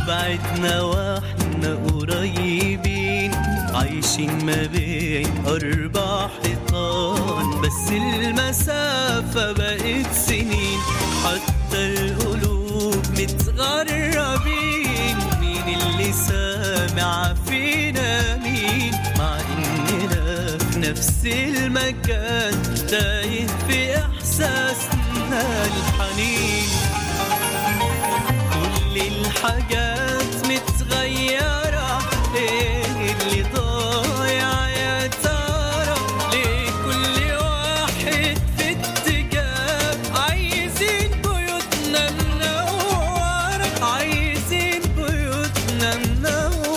وبعدنا واحنا قريبين عايشين ما بين أربع حيطان بس المسافة بقت سنين حتى القلوب متغربين مين اللي سامع فينا مين مع إننا في نفس المكان تايه في إحساسنا الحنين كل الحاجات متغيرة ايه اللي ضايع يا ترى ليه كل واحد في اتجاه عايزين بيوتنا منورة عايزين بيوتنا منورة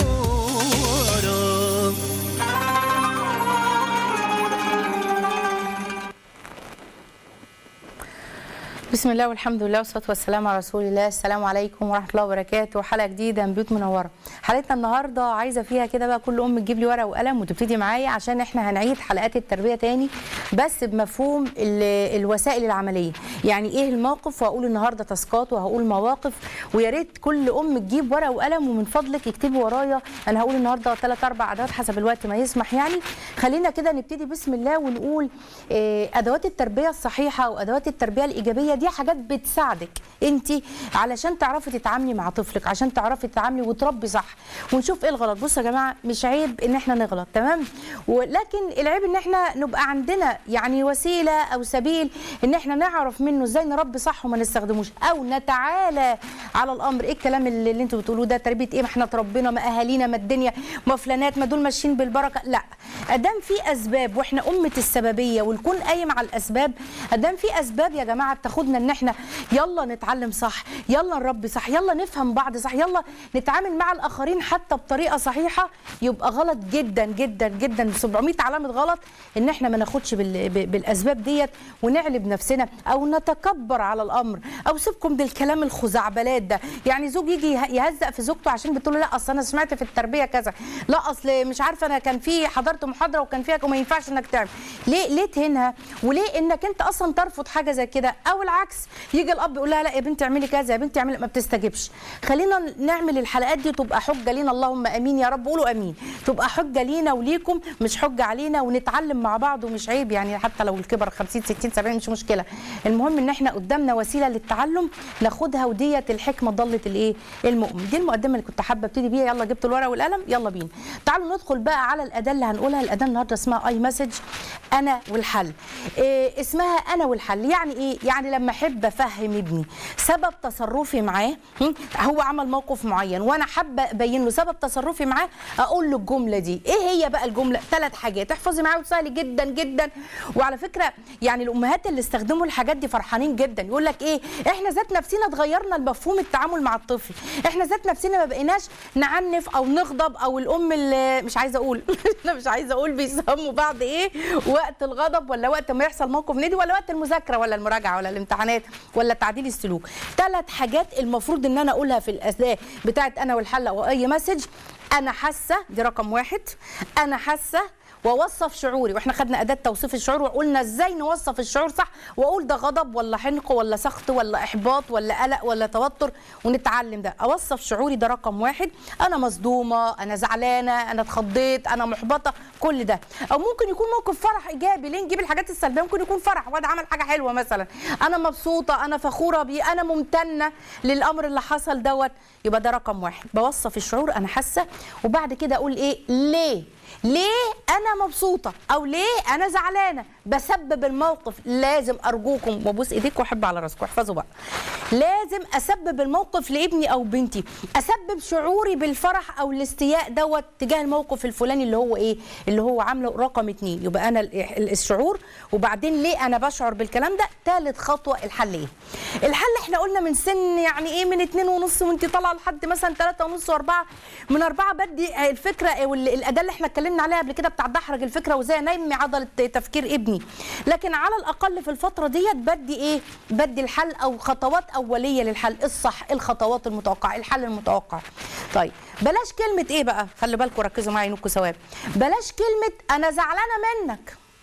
بسم الله والحمد لله والصلاه والسلام على رسول الله السلام عليكم ورحمه الله وبركاته حلقه جديده من بيوت منوره حلقتنا النهارده عايزه فيها كده بقى كل ام تجيب لي ورقه وقلم وتبتدي معايا عشان احنا هنعيد حلقات التربيه تاني بس بمفهوم ال- الوسائل العمليه يعني ايه الموقف وهقول النهارده تاسكات وهقول مواقف ويا ريت كل ام تجيب ورقه وقلم ومن فضلك اكتبي ورايا انا هقول النهارده ثلاث اربع عدات حسب الوقت ما يسمح يعني خلينا كده نبتدي بسم الله ونقول آه، ادوات التربيه الصحيحه وادوات التربيه الايجابيه دي حاجات بتساعدك انت علشان تعرفي تتعاملي مع طفلك عشان تعرفي تتعاملي وتربي صح ونشوف ايه الغلط بصوا يا جماعه مش عيب ان احنا نغلط تمام ولكن العيب ان احنا نبقى عندنا يعني وسيله او سبيل ان احنا نعرف منه ازاي نربي صح وما نستخدموش او نتعالى على الامر ايه الكلام اللي, اللي انتوا بتقولوه ده تربيه ايه ما احنا اتربينا ما اهالينا ما الدنيا ما فلانات ما دول ماشيين بالبركه لا ادام في اسباب واحنا امه السببيه والكون قايم على الاسباب ادام في اسباب يا جماعه بتاخدنا ان احنا يلا نتعلم صح يلا نربي صح يلا نفهم بعض صح يلا نتعامل مع الاخرين حتى بطريقه صحيحه يبقى غلط جدا جدا جدا 700 علامه غلط ان احنا ما ناخدش بال- ب- بالاسباب ديت ونعلب نفسنا او نتكبر على الامر او سيبكم بالكلام الخزعبلات ده يعني زوج يجي يه- يهزق في زوجته عشان بتقول له لا اصل انا سمعت في التربيه كذا لا اصل مش عارفه انا كان في حضرت محاضره وكان فيها وما ينفعش انك تعمل ليه ليه تهينها وليه انك انت اصلا ترفض حاجه زي كده او العكس يجي الاب يقول لها لا يا بنتي اعملي كذا يا بنتي اعملي ما بتستجبش خلينا نعمل الحلقات دي تبقى حجه لينا اللهم امين يا رب قولوا امين تبقى حجه لينا وليكم مش حجه علينا ونتعلم مع بعض ومش عيب يعني حتى لو الكبر 50 60 70 مش مشكله المهم ان احنا قدامنا وسيله للتعلم ناخدها وديت الحكمه ضلت الايه المؤمن دي المقدمه اللي كنت حابه ابتدي بيها يلا جبت الورقه والقلم يلا بينا تعالوا ندخل بقى على الاداه اللي هنقولها الاداه النهارده اسمها اي مسج انا والحل إيه اسمها انا والحل يعني ايه يعني لما احب افهم ابني سبب تصرفي معاه هم؟ هو عمل موقف معين وانا حابه ابين له سبب تصرفي معاه اقول له الجمله دي ايه هي بقى الجمله ثلاث حاجات احفظي معاه وسهل جدا جدا وعلى فكره يعني الامهات اللي استخدموا الحاجات دي فرحانين جدا يقول لك ايه احنا ذات نفسنا اتغيرنا المفهوم التعامل مع الطفل احنا ذات نفسنا ما بقيناش نعنف او نغضب او الام اللي مش عايزه اقول انا مش عايزه اقول بيسموا بعض ايه وقت الغضب ولا وقت ما يحصل موقف ندي ولا وقت المذاكره ولا المراجعه ولا الامتحانات ولا تعديل السلوك ثلاث حاجات المفروض ان انا اقولها في الاسئله بتاعت انا والحل او اي مسج انا حاسه دي رقم واحد انا حاسه واوصف شعوري واحنا خدنا اداه توصيف الشعور وقلنا ازاي نوصف الشعور صح واقول ده غضب ولا حنق ولا سخط ولا احباط ولا قلق ولا توتر ونتعلم ده اوصف شعوري ده رقم واحد انا مصدومه انا زعلانه انا اتخضيت انا محبطه كل ده او ممكن يكون موقف فرح ايجابي ليه نجيب الحاجات السلبيه ممكن يكون فرح واد عمل حاجه حلوه مثلا انا مبسوطه انا فخوره بيه انا ممتنه للامر اللي حصل دوت يبقى ده رقم واحد بوصف الشعور انا حاسه وبعد كده اقول ايه ليه ليه انا مبسوطه او ليه انا زعلانه بسبب الموقف لازم ارجوكم وابوس ايديكم واحب على راسكم احفظوا بقى لازم اسبب الموقف لابني او بنتي اسبب شعوري بالفرح او الاستياء دوت تجاه الموقف الفلاني اللي هو ايه اللي هو عامله رقم اتنين يبقى انا ال- الشعور وبعدين ليه انا بشعر بالكلام ده ثالث خطوه الحل ايه الحل احنا قلنا من سن يعني ايه من اتنين ونص وانت طالعه لحد مثلا ثلاثة ونص واربعة من اربعة بدي الفكره والاداه اللي احنا اتكلمنا عليها قبل كده بتاع دحرج الفكره وازاي انمي عضله تفكير ابني لكن على الاقل في الفتره ديت بدي ايه بدي الحل او خطوات اوليه للحل الصح الخطوات المتوقعه الحل المتوقع طيب بلاش كلمه ايه بقى خلي بالكم ركزوا معايا عينكم ثواب بلاش كلمه انا زعلانه منك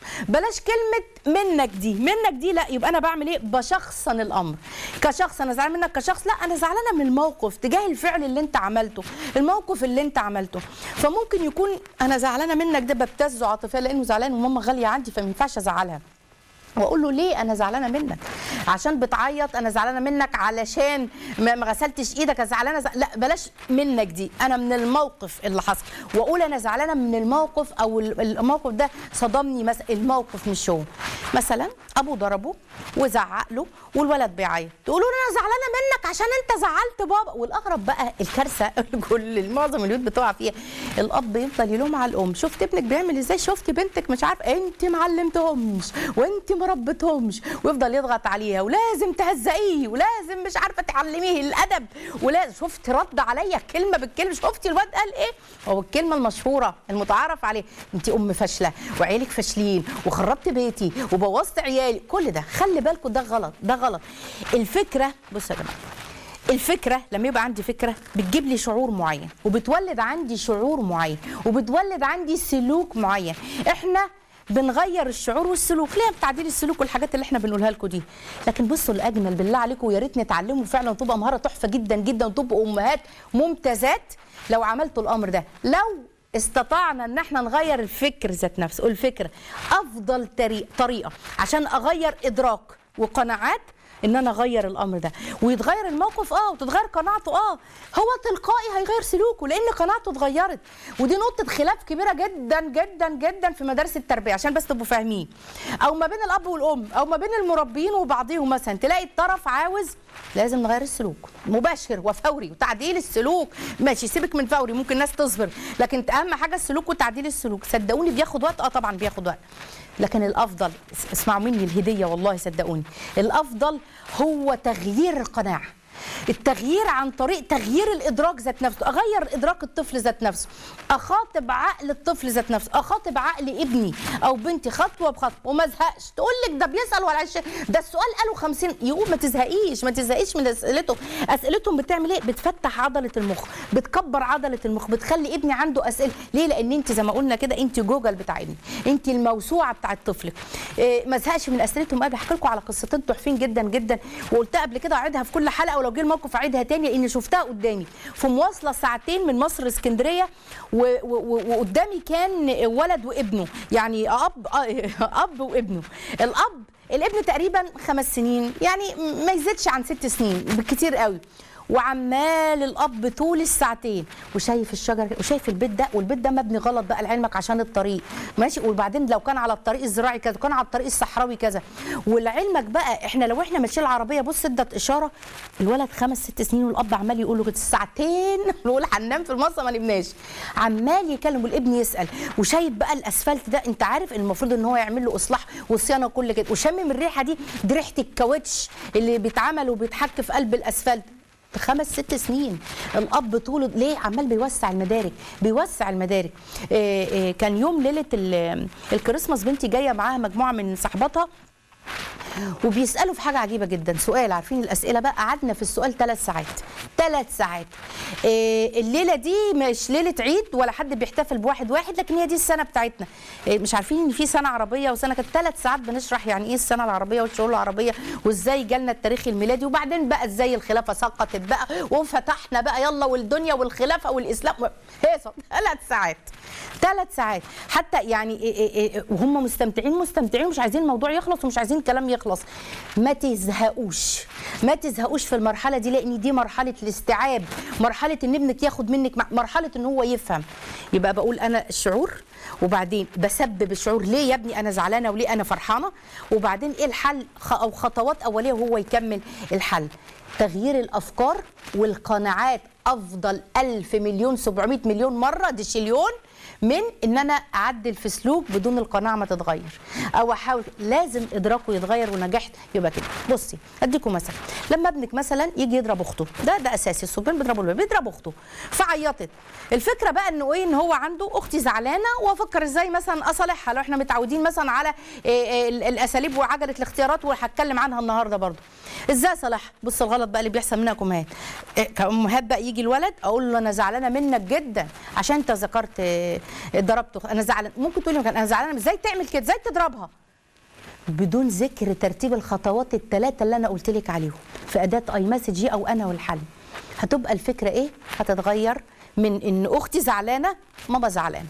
بلاش كلمه منك دي منك دي لا يبقى انا بعمل ايه بشخصن الامر كشخص انا زعلان منك كشخص لا انا زعلانه من الموقف تجاه الفعل اللي انت عملته الموقف اللي انت عملته فممكن يكون انا زعلانه منك ده ببتزه عاطفيا لانه زعلان وماما غاليه عندي فما ينفعش ازعلها واقول له ليه انا زعلانه منك عشان بتعيط انا زعلانه منك علشان ما ما غسلتش ايدك انا زعلانه زع... لا بلاش منك دي انا من الموقف اللي حصل واقول انا زعلانه من الموقف او ال- الموقف ده صدمني مثلا الموقف مش هو مثلا ابو ضربه وزعق له والولد بيعيط تقولوا له انا زعلانه منك عشان انت زعلت بابا والاغرب بقى الكارثه كل معظم البيوت بتقع فيها الاب يفضل يلوم على الام شفت ابنك بيعمل ازاي شفت بنتك مش عارف انت ما علمتهمش وانت ما ربيتهمش ويفضل يضغط عليها ولازم تهزقيه ولازم مش عارفه تعلميه الادب ولازم شفت رد عليا كلمه بالكلمه شفتي الواد قال ايه هو الكلمه المشهوره المتعارف عليه انت ام فاشله وعيالك فاشلين وخربت بيتي وبوظت عيالي كل ده خلي بالكم ده غلط ده غلط الفكره بصوا يا جماعه الفكره لما يبقى عندي فكره بتجيب لي شعور معين وبتولد عندي شعور معين وبتولد عندي سلوك معين احنا بنغير الشعور والسلوك ليه بتعديل السلوك والحاجات اللي احنا بنقولها لكم دي لكن بصوا الاجمل بالله عليكم ويا ريت نتعلموا فعلا تبقى مهاره تحفه جدا جدا وتبقوا امهات ممتازات لو عملتوا الامر ده لو استطعنا ان احنا نغير الفكر ذات نفسه الفكر افضل طريق طريقه عشان اغير ادراك وقناعات ان انا اغير الامر ده ويتغير الموقف اه وتتغير قناعته اه هو تلقائي هيغير سلوكه لان قناعته اتغيرت ودي نقطه خلاف كبيره جدا جدا جدا في مدارس التربيه عشان بس تبقوا فاهمين او ما بين الاب والام او ما بين المربيين وبعضهم مثلا تلاقي الطرف عاوز لازم نغير السلوك مباشر وفوري وتعديل السلوك ماشي سيبك من فوري ممكن ناس تصبر لكن اهم حاجه السلوك وتعديل السلوك صدقوني بياخد وقت اه طبعا بياخد وقت لكن الافضل اسمعوا مني الهديه والله صدقوني الافضل هو تغيير القناعه التغيير عن طريق تغيير الادراك ذات نفسه اغير ادراك الطفل ذات نفسه اخاطب عقل الطفل ذات نفسه اخاطب عقل ابني او بنتي خطوه بخطوه وما ازهقش تقول لك ده بيسال ولا عش ده السؤال قاله 50 يقول ما تزهقيش ما تزهقيش من اسئلته اسئلتهم بتعمل ايه بتفتح عضله المخ بتكبر عضله المخ بتخلي ابني عنده اسئله ليه لان انت زي ما قلنا كده انت جوجل بتاع ابني انت الموسوعه بتاعت طفلك إيه ما ازهقش من اسئلتهم ابي احكي لكم على قصتين تحفين جدا جدا وقلتها قبل كده اعيدها في كل حلقه ولو جه الموقف اعيدها تاني لان شفتها قدامي في مواصله ساعتين من مصر اسكندريه و- و- و- وقدامي كان ولد وابنه يعني اب اب وابنه الاب الابن تقريبا خمس سنين يعني ما يزيدش عن ست سنين بالكتير قوي وعمال الاب طول الساعتين وشايف الشجر وشايف البيت ده والبيت ده مبني غلط بقى لعلمك عشان الطريق ماشي وبعدين لو كان على الطريق الزراعي كذا كان على الطريق الصحراوي كذا ولعلمك بقى احنا لو احنا ماشيين العربيه بص ادت اشاره الولد خمس ست سنين والاب عمال يقول له كده ساعتين نقول هننام في المصه ما نمناش عمال يكلم والابن يسال وشايف بقى الاسفلت ده انت عارف المفروض ان هو يعمل له اصلاح وصيانه كل كده وشمم الريحه دي دي ريحه الكاوتش اللي بيتعمل وبيتحك في قلب الاسفلت خمس ست سنين الاب طوله ليه عمال بيوسع المدارك بيوسع المدارك إيه إيه كان يوم ليله ال- الكريسماس بنتي جايه معاها مجموعه من صحباتها وبيسالوا في حاجه عجيبه جدا سؤال عارفين الاسئله بقى قعدنا في السؤال ثلاث ساعات ثلاث ساعات إيه الليله دي مش ليله عيد ولا حد بيحتفل بواحد واحد لكن هي دي السنه بتاعتنا إيه مش عارفين ان في سنه عربيه وسنه كانت ثلاث ساعات بنشرح يعني ايه السنه العربيه والشهور العربيه وازاي جالنا التاريخ الميلادي وبعدين بقى ازاي الخلافه سقطت بقى وفتحنا بقى يلا والدنيا والخلافه والاسلام هيصه ثلاث ساعات ثلاث ساعات حتى يعني إيه إيه إيه وهم مستمتعين مستمتعين مش عايزين الموضوع يخلص ومش عايزين الكلام يخلص ما تزهقوش ما تزهقوش في المرحله دي لان دي مرحله الاستيعاب مرحله ان ابنك ياخد منك مع- مرحله ان هو يفهم يبقى بقول انا الشعور وبعدين بسبب الشعور ليه يا ابني انا زعلانه وليه انا فرحانه وبعدين ايه الحل خ- او خطوات اوليه وهو يكمل الحل تغيير الافكار والقناعات افضل ألف مليون 700 مليون مره دي شليون من ان انا اعدل في سلوك بدون القناعه ما تتغير او احاول لازم ادراكه يتغير ونجحت يبقى كده بصي اديكم مثلا لما ابنك مثلا يجي يضرب اخته ده ده اساسي الصبيان بيضربوا الولاد بيضرب اخته فعيطت الفكره بقى انه ايه ان هو عنده اختي زعلانه وافكر ازاي مثلا اصالحها لو احنا متعودين مثلا على إيه إيه ال- الاساليب وعجله الاختيارات وهتكلم عنها النهارده برضو ازاي اصالحها بص الغلط بقى اللي بيحصل منها كامهات إيه كامهات بقى يجي الولد اقول له انا زعلانه منك جدا عشان انت ذكرت آه، ضربته انا زعلان ممكن تقولي انا زعلانه ازاي تعمل كده ازاي تضربها بدون ذكر ترتيب الخطوات الثلاثه اللي انا قلت لك عليهم في اداه اي مسج او انا والحل هتبقى الفكره ايه هتتغير من ان اختي زعلانه ماما زعلانه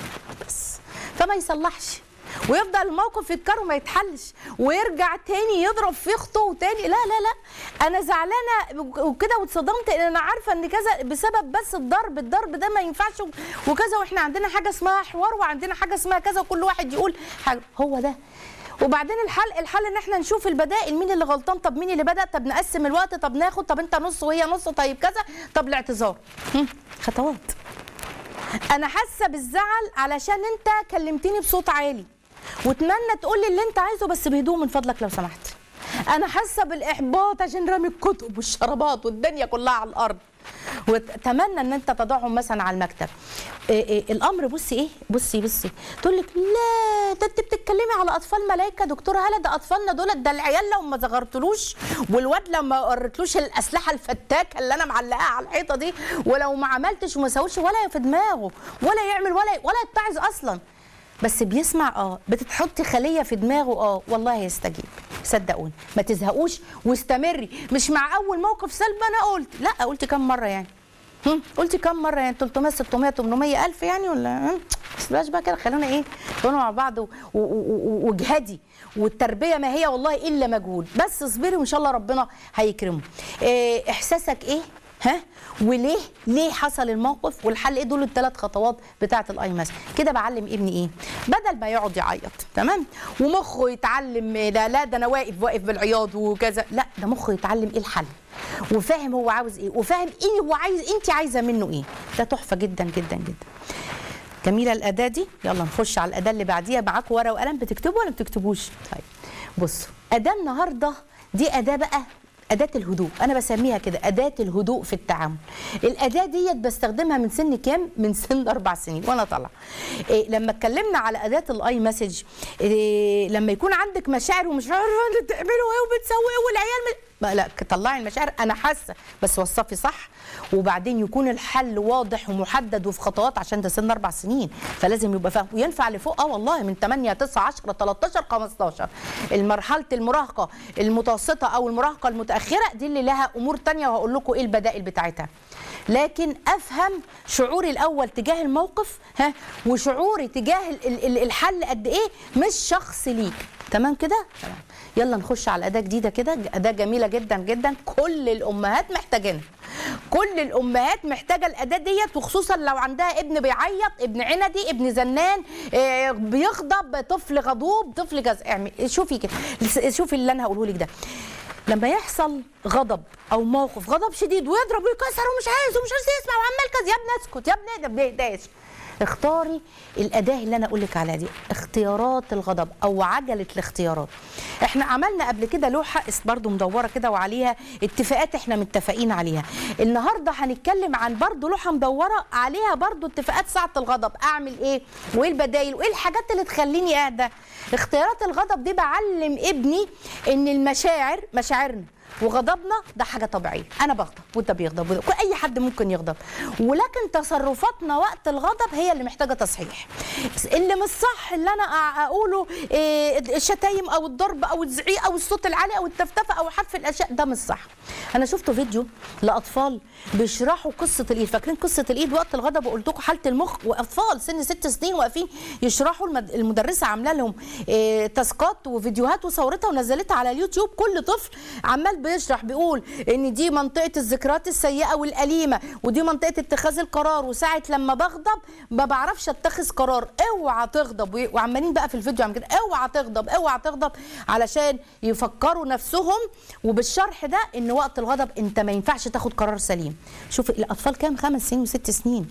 بس فما يصلحش ويفضل الموقف يتكرر وما يتحلش ويرجع تاني يضرب في اخته وتاني لا لا لا انا زعلانه وكده واتصدمت ان انا عارفه ان كذا بسبب بس الضرب الضرب ده ما ينفعش وكذا واحنا عندنا حاجه اسمها حوار وعندنا حاجه اسمها كذا وكل واحد يقول حاجه هو ده وبعدين الحل الحل ان احنا نشوف البدائل مين اللي غلطان طب مين اللي بدا طب نقسم الوقت طب ناخد طب انت نص وهي نص طيب كذا طب الاعتذار هم، خطوات انا حاسه بالزعل علشان انت كلمتني بصوت عالي واتمنى تقول لي اللي انت عايزه بس بهدوء من فضلك لو سمحت انا حاسه بالاحباط عشان رامي الكتب والشرابات والدنيا كلها على الارض واتمنى ان انت تضعهم مثلا على المكتب إيه إيه الامر بصي ايه بصي بصي تقول لك لا ده انت بتتكلمي على اطفال ملايكه دكتوره هلا ده اطفالنا دول ده العيال لو ما صغرتلوش والواد لو ما قريتلوش الاسلحه الفتاكه اللي انا معلقاها على الحيطه دي ولو ما عملتش وما سويش ولا في دماغه ولا يعمل ولا ولا يتعظ اصلا بس بيسمع اه بتتحطي خليه في دماغه اه والله هيستجيب صدقوني ما تزهقوش واستمري مش مع اول موقف سلبي انا قلت لا قلت كم مره يعني هم؟ قلت كم مره يعني 300 600 800 الف يعني ولا هم؟ بس بلاش بقى كده خلونا ايه خلونا مع بعض و- و- و- واجهدي والتربيه ما هي والله الا مجهود بس اصبري وان شاء الله ربنا هيكرمه إيه احساسك ايه ها وليه ليه حصل الموقف والحل ايه دول الثلاث خطوات بتاعه الاي ماس كده بعلم ابني ايه بدل ما يقعد يعيط تمام ومخه يتعلم لا لا ده انا واقف واقف بالعياط وكذا لا ده مخه يتعلم ايه الحل وفاهم هو عاوز ايه وفاهم ايه هو عايز انت عايزه منه ايه ده تحفه جدا جدا جدا جميله الاداه دي يلا نخش على الاداه اللي بعديها معاكم ورقه وقلم بتكتبوا ولا ما بتكتبوش طيب بصوا اداه النهارده دي اداه بقى أداة الهدوء أنا بسميها كده أداة الهدوء في التعامل الأداة ديت بستخدمها من سن كام؟ من سن أربع سنين وأنا طالعة إيه لما اتكلمنا على أداة الأي مسج إيه لما يكون عندك مشاعر ومش عارفة أنت بتعملوا إيه وبتسوي إيه والعيال م... ما لا طلعي المشاعر أنا حاسة بس وصفي صح وبعدين يكون الحل واضح ومحدد وفي خطوات عشان ده سن أربع سنين فلازم يبقى فاهم وينفع لفوق اه والله من 8 9 10 13 15 المرحلة المراهقة المتوسطة أو المراهقة المتأخرة دي اللي لها أمور تانية وهقول لكم إيه البدائل بتاعتها لكن افهم شعوري الاول تجاه الموقف ها وشعوري تجاه ال- ال- ال- الحل قد ايه مش شخص ليك تمام كده تمام يلا نخش على اداه جديده كده اداه جميله جدا جدا كل الامهات محتاجينها كل الامهات محتاجه الاداه ديت وخصوصا لو عندها ابن بيعيط ابن عندي ابن زنان آه، بيغضب طفل غضوب طفل جز اعمل شوفي كده شوفي اللي انا هقوله لك ده لما يحصل غضب او موقف غضب شديد ويضرب ويكسر ومش عايز ومش عايز يسمع وعمال كذا يا ابني اسكت يا ابني ده ما بيهداش اختاري الاداه اللي انا اقول لك عليها دي اختيارات الغضب او عجله الاختيارات احنا عملنا قبل كده لوحه اس- برضو مدوره كده وعليها اتفاقات احنا متفقين عليها النهارده هنتكلم عن برضو لوحه مدوره عليها برضو اتفاقات ساعه الغضب اعمل ايه وايه البدايل وايه الحاجات اللي تخليني اهدى اختيارات الغضب دي بعلم ابني ان المشاعر مشاعرنا وغضبنا ده حاجه طبيعيه انا بغضب وانت بيغضب وده- اي حد ممكن يغضب ولكن تصرفاتنا وقت الغضب هي اللي محتاجه تصحيح اللي مش صح اللي انا أع- اقوله إيه، الشتايم او الضرب او الزعيق او الصوت العالي او التفتفه او حذف الاشياء ده مش صح انا شفت فيديو لاطفال بيشرحوا قصه الايد فاكرين قصه الايد وقت الغضب وقلت لكم حاله المخ واطفال سن ست سنين واقفين يشرحوا المد... المدرسه عامله لهم إيه تاسكات وفيديوهات وصورتها ونزلتها على اليوتيوب كل طفل عمال بيشرح بيقول ان دي منطقه الذكريات السيئه والاليمه ودي منطقه اتخاذ القرار وساعه لما بغضب ما بعرفش اتخذ قرار اوعى تغضب و- وعمالين بقى في الفيديو عم كده اوعى تغضب اوعى تغضب علشان يفكروا نفسهم وبالشرح ده ان وقت الغضب انت ما ينفعش تاخد قرار سليم شوف الاطفال كام خمس سنين وست سنين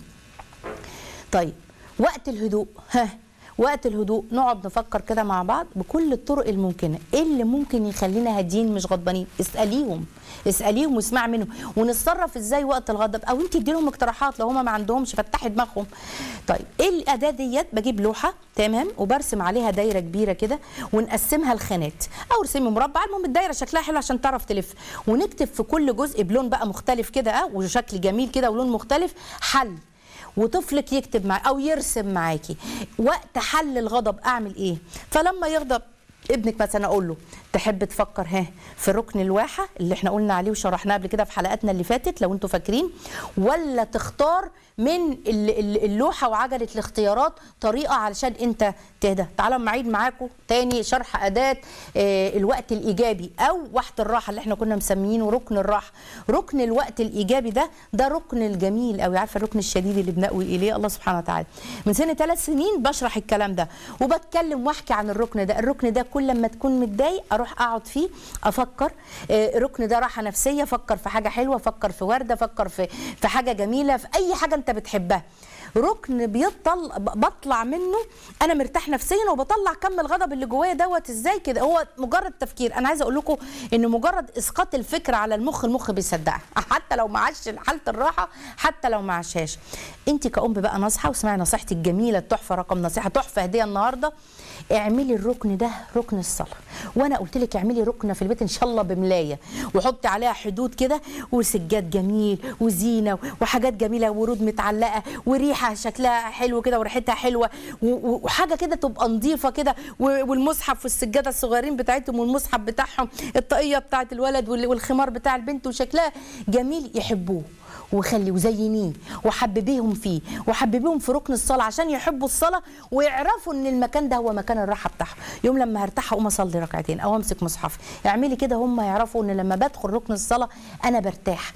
طيب وقت الهدوء ها وقت الهدوء نقعد نفكر كده مع بعض بكل الطرق الممكنه ايه اللي ممكن يخلينا هاديين مش غضبانين اساليهم اساليهم واسمع منهم ونتصرف ازاي وقت الغضب او انت اديلهم اقتراحات لو هم ما عندهمش فتحي دماغهم طيب ايه الاداه ديت بجيب لوحه تمام وبرسم عليها دايره كبيره كده ونقسمها لخانات او ارسمي مربع المهم الدايره شكلها حلو عشان تعرف تلف ونكتب في كل جزء بلون بقى مختلف كده اه وشكل جميل كده ولون مختلف حل وطفلك يكتب معاكي او يرسم معاكي وقت حل الغضب اعمل ايه فلما يغضب ابنك مثلا اقول له تحب تفكر ها في ركن الواحه اللي احنا قلنا عليه وشرحناه قبل كده في حلقاتنا اللي فاتت لو انتوا فاكرين ولا تختار من ال- ال- اللوحه وعجله الاختيارات طريقه علشان انت تهدى تعالوا اما اعيد معاكم تاني شرح اداه آه، الوقت الايجابي او وقت الراحه اللي احنا كنا مسميينه ركن الراحه ركن الوقت الايجابي ده ده ركن الجميل او عارفه الركن الشديد اللي بنأوي اليه الله سبحانه وتعالى من سن ثلاث سنين بشرح الكلام ده وبتكلم واحكي عن الركن ده الركن ده كل لما تكون متضايق اروح اقعد فيه افكر آه، الركن ده راحه نفسيه افكر في حاجه حلوه افكر في ورده افكر في في حاجه جميله في اي حاجه انت بتحبها ركن بيطل ب- بطلع منه انا مرتاح نفسيا وبطلع كم الغضب اللي جوايا دوت ازاي كده هو مجرد تفكير انا عايزه اقول لكم ان مجرد اسقاط الفكره على المخ المخ بيصدقها حتى لو ما عاش حاله الراحه حتى لو ما عاشهاش انت كأم بقى ناصحه واسمعي نصيحتي الجميله التحفه رقم نصيحه تحفه هديه النهارده اعملي الركن ده ركن الصلاه وانا قلت لك اعملي ركنه في البيت ان شاء الله بملايه وحطي عليها حدود كده وسجاد جميل وزينه وحاجات جميله ورود متعلقه وريحه شكلها حلو كده وريحتها حلوه و- و- وحاجه كده تبقى نظيفه كده و- والمصحف والسجاده الصغيرين بتاعتهم والمصحف بتاعهم الطاقيه بتاعت الولد وال- والخمار بتاع البنت وشكلها جميل يحبوه وخلي وزينيه وحببيهم فيه وحببيهم في ركن الصلاه عشان يحبوا الصلاه ويعرفوا ان المكان ده هو مكان الراحه بتاعهم يوم لما هرتاح اقوم اصلي ركعتين او امسك مصحف اعملي كده هم يعرفوا ان لما بدخل ركن الصلاه انا برتاح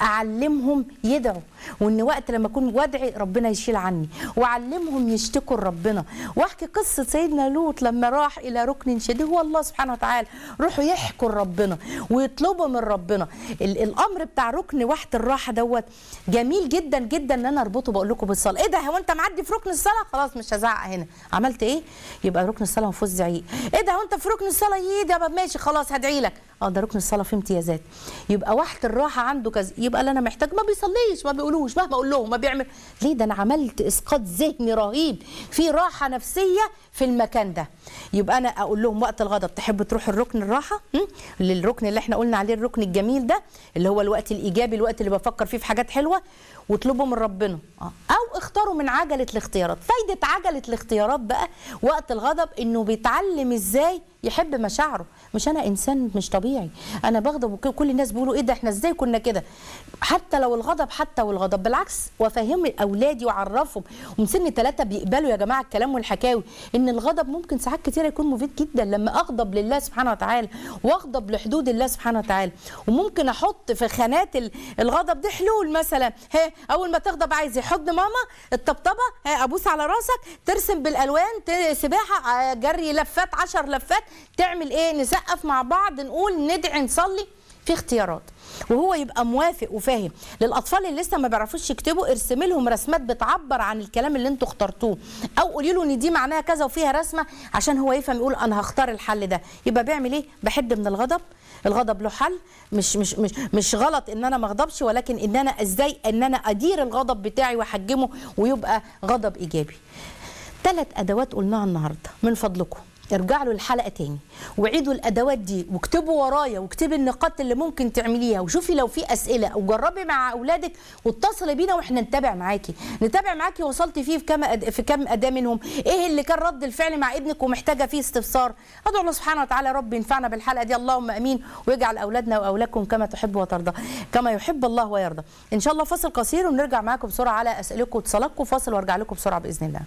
اعلمهم يدعوا وان وقت لما اكون وادعي ربنا يشيل عني واعلمهم يشتكوا لربنا واحكي قصه سيدنا لوط لما راح الى ركن شديد هو الله سبحانه وتعالى روحوا يحكوا لربنا ويطلبوا من ربنا ال- الامر بتاع ركن واحد الراحه دوت جميل جدا جدا ان انا اربطه بقول لكم بالصلاه ايه ده هو انت معدي في ركن الصلاه خلاص مش هزعق هنا عملت ايه يبقى ركن الصلاه ما فيهوش زعيق ايه ده هو انت في ركن الصلاه يي ده ماشي خلاص هدعي لك اه ده ركن الصلاه فيه امتيازات يبقى واحد الراحه عنده كذا يبقى اللي انا محتاج ما بيصليش ما بيقولوش مهما اقول لهم ما بيعمل ليه ده انا عملت اسقاط ذهني رهيب في راحه نفسيه في المكان ده يبقى انا اقول لهم وقت الغضب تحب تروح الركن الراحه م? للركن اللي احنا قلنا عليه الركن الجميل ده اللي هو الوقت الايجابي الوقت اللي بفكر فيه في حاجات حلوه واطلبوا من ربنا آه. او اختاروا من عجله الاختيارات فايده عجله الاختيارات بقى وقت الغضب انه بيتعلم ازاي يحب مشاعره مش انا انسان مش طبيعي انا بغضب وكل الناس بيقولوا ايه ده احنا ازاي كنا كده حتى لو الغضب حتى والغضب بالعكس وافهم اولادي واعرفهم ومن سن ثلاثه بيقبلوا يا جماعه الكلام والحكاوي ان الغضب ممكن ساعات كتيره يكون مفيد جدا لما اغضب لله سبحانه وتعالى واغضب لحدود الله سبحانه وتعالى وممكن احط في خانات ال- الغضب دي حلول مثلا ها اول ما تغضب عايز يحضن ماما الطبطبه ها ابوس على راسك ترسم بالالوان ت- سباحه ع- جري لفات عشر لفات تعمل ايه نسقف مع بعض نقول ندعي نصلي في اختيارات وهو يبقى موافق وفاهم للاطفال اللي لسه ما بيعرفوش يكتبوا ارسمي لهم رسمات بتعبر عن الكلام اللي انتوا اخترتوه او قولي له ان دي معناها كذا وفيها رسمه عشان هو يفهم يقول انا هختار الحل ده يبقى بيعمل ايه بحد من الغضب الغضب له حل مش مش مش مش غلط ان انا ما اغضبش ولكن ان انا ازاي ان انا ادير الغضب بتاعي واحجمه ويبقى غضب ايجابي ثلاث ادوات قلناها النهارده من فضلكم ارجعوا له الحلقه تاني وعيدوا الادوات دي واكتبوا ورايا واكتبي النقاط اللي ممكن تعمليها وشوفي لو في اسئله او جربي مع اولادك واتصلي بينا واحنا نتابع معاكي نتابع معاكي وصلتي فيه في كام أد... في كام اداه منهم ايه اللي كان رد الفعل مع ابنك ومحتاجه فيه استفسار ادعو الله سبحانه وتعالى رب ينفعنا بالحلقه دي اللهم امين ويجعل اولادنا واولادكم كما تحب وترضى كما يحب الله ويرضى ان شاء الله فاصل قصير ونرجع معاكم بسرعه على اسئلتكم واتصالاتكم فاصل وارجع لكم بسرعه باذن الله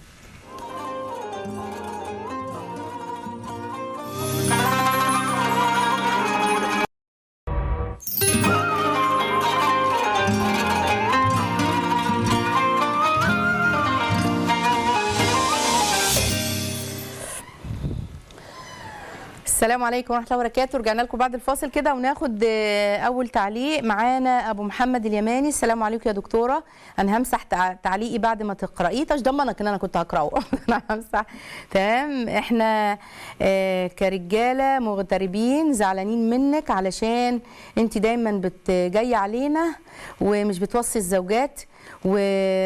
السلام عليكم ورحمه الله وبركاته رجعنا لكم بعد الفاصل كده وناخد آه، اول تعليق معانا ابو محمد اليماني السلام عليكم يا دكتوره انا همسح تع- تعليقي بعد ما تقرايه طش ضمنك ان انا كنت هقراه انا همسح تمام احنا آه، كرجاله مغتربين زعلانين منك علشان انت دايما بت جايه علينا ومش بتوصي الزوجات و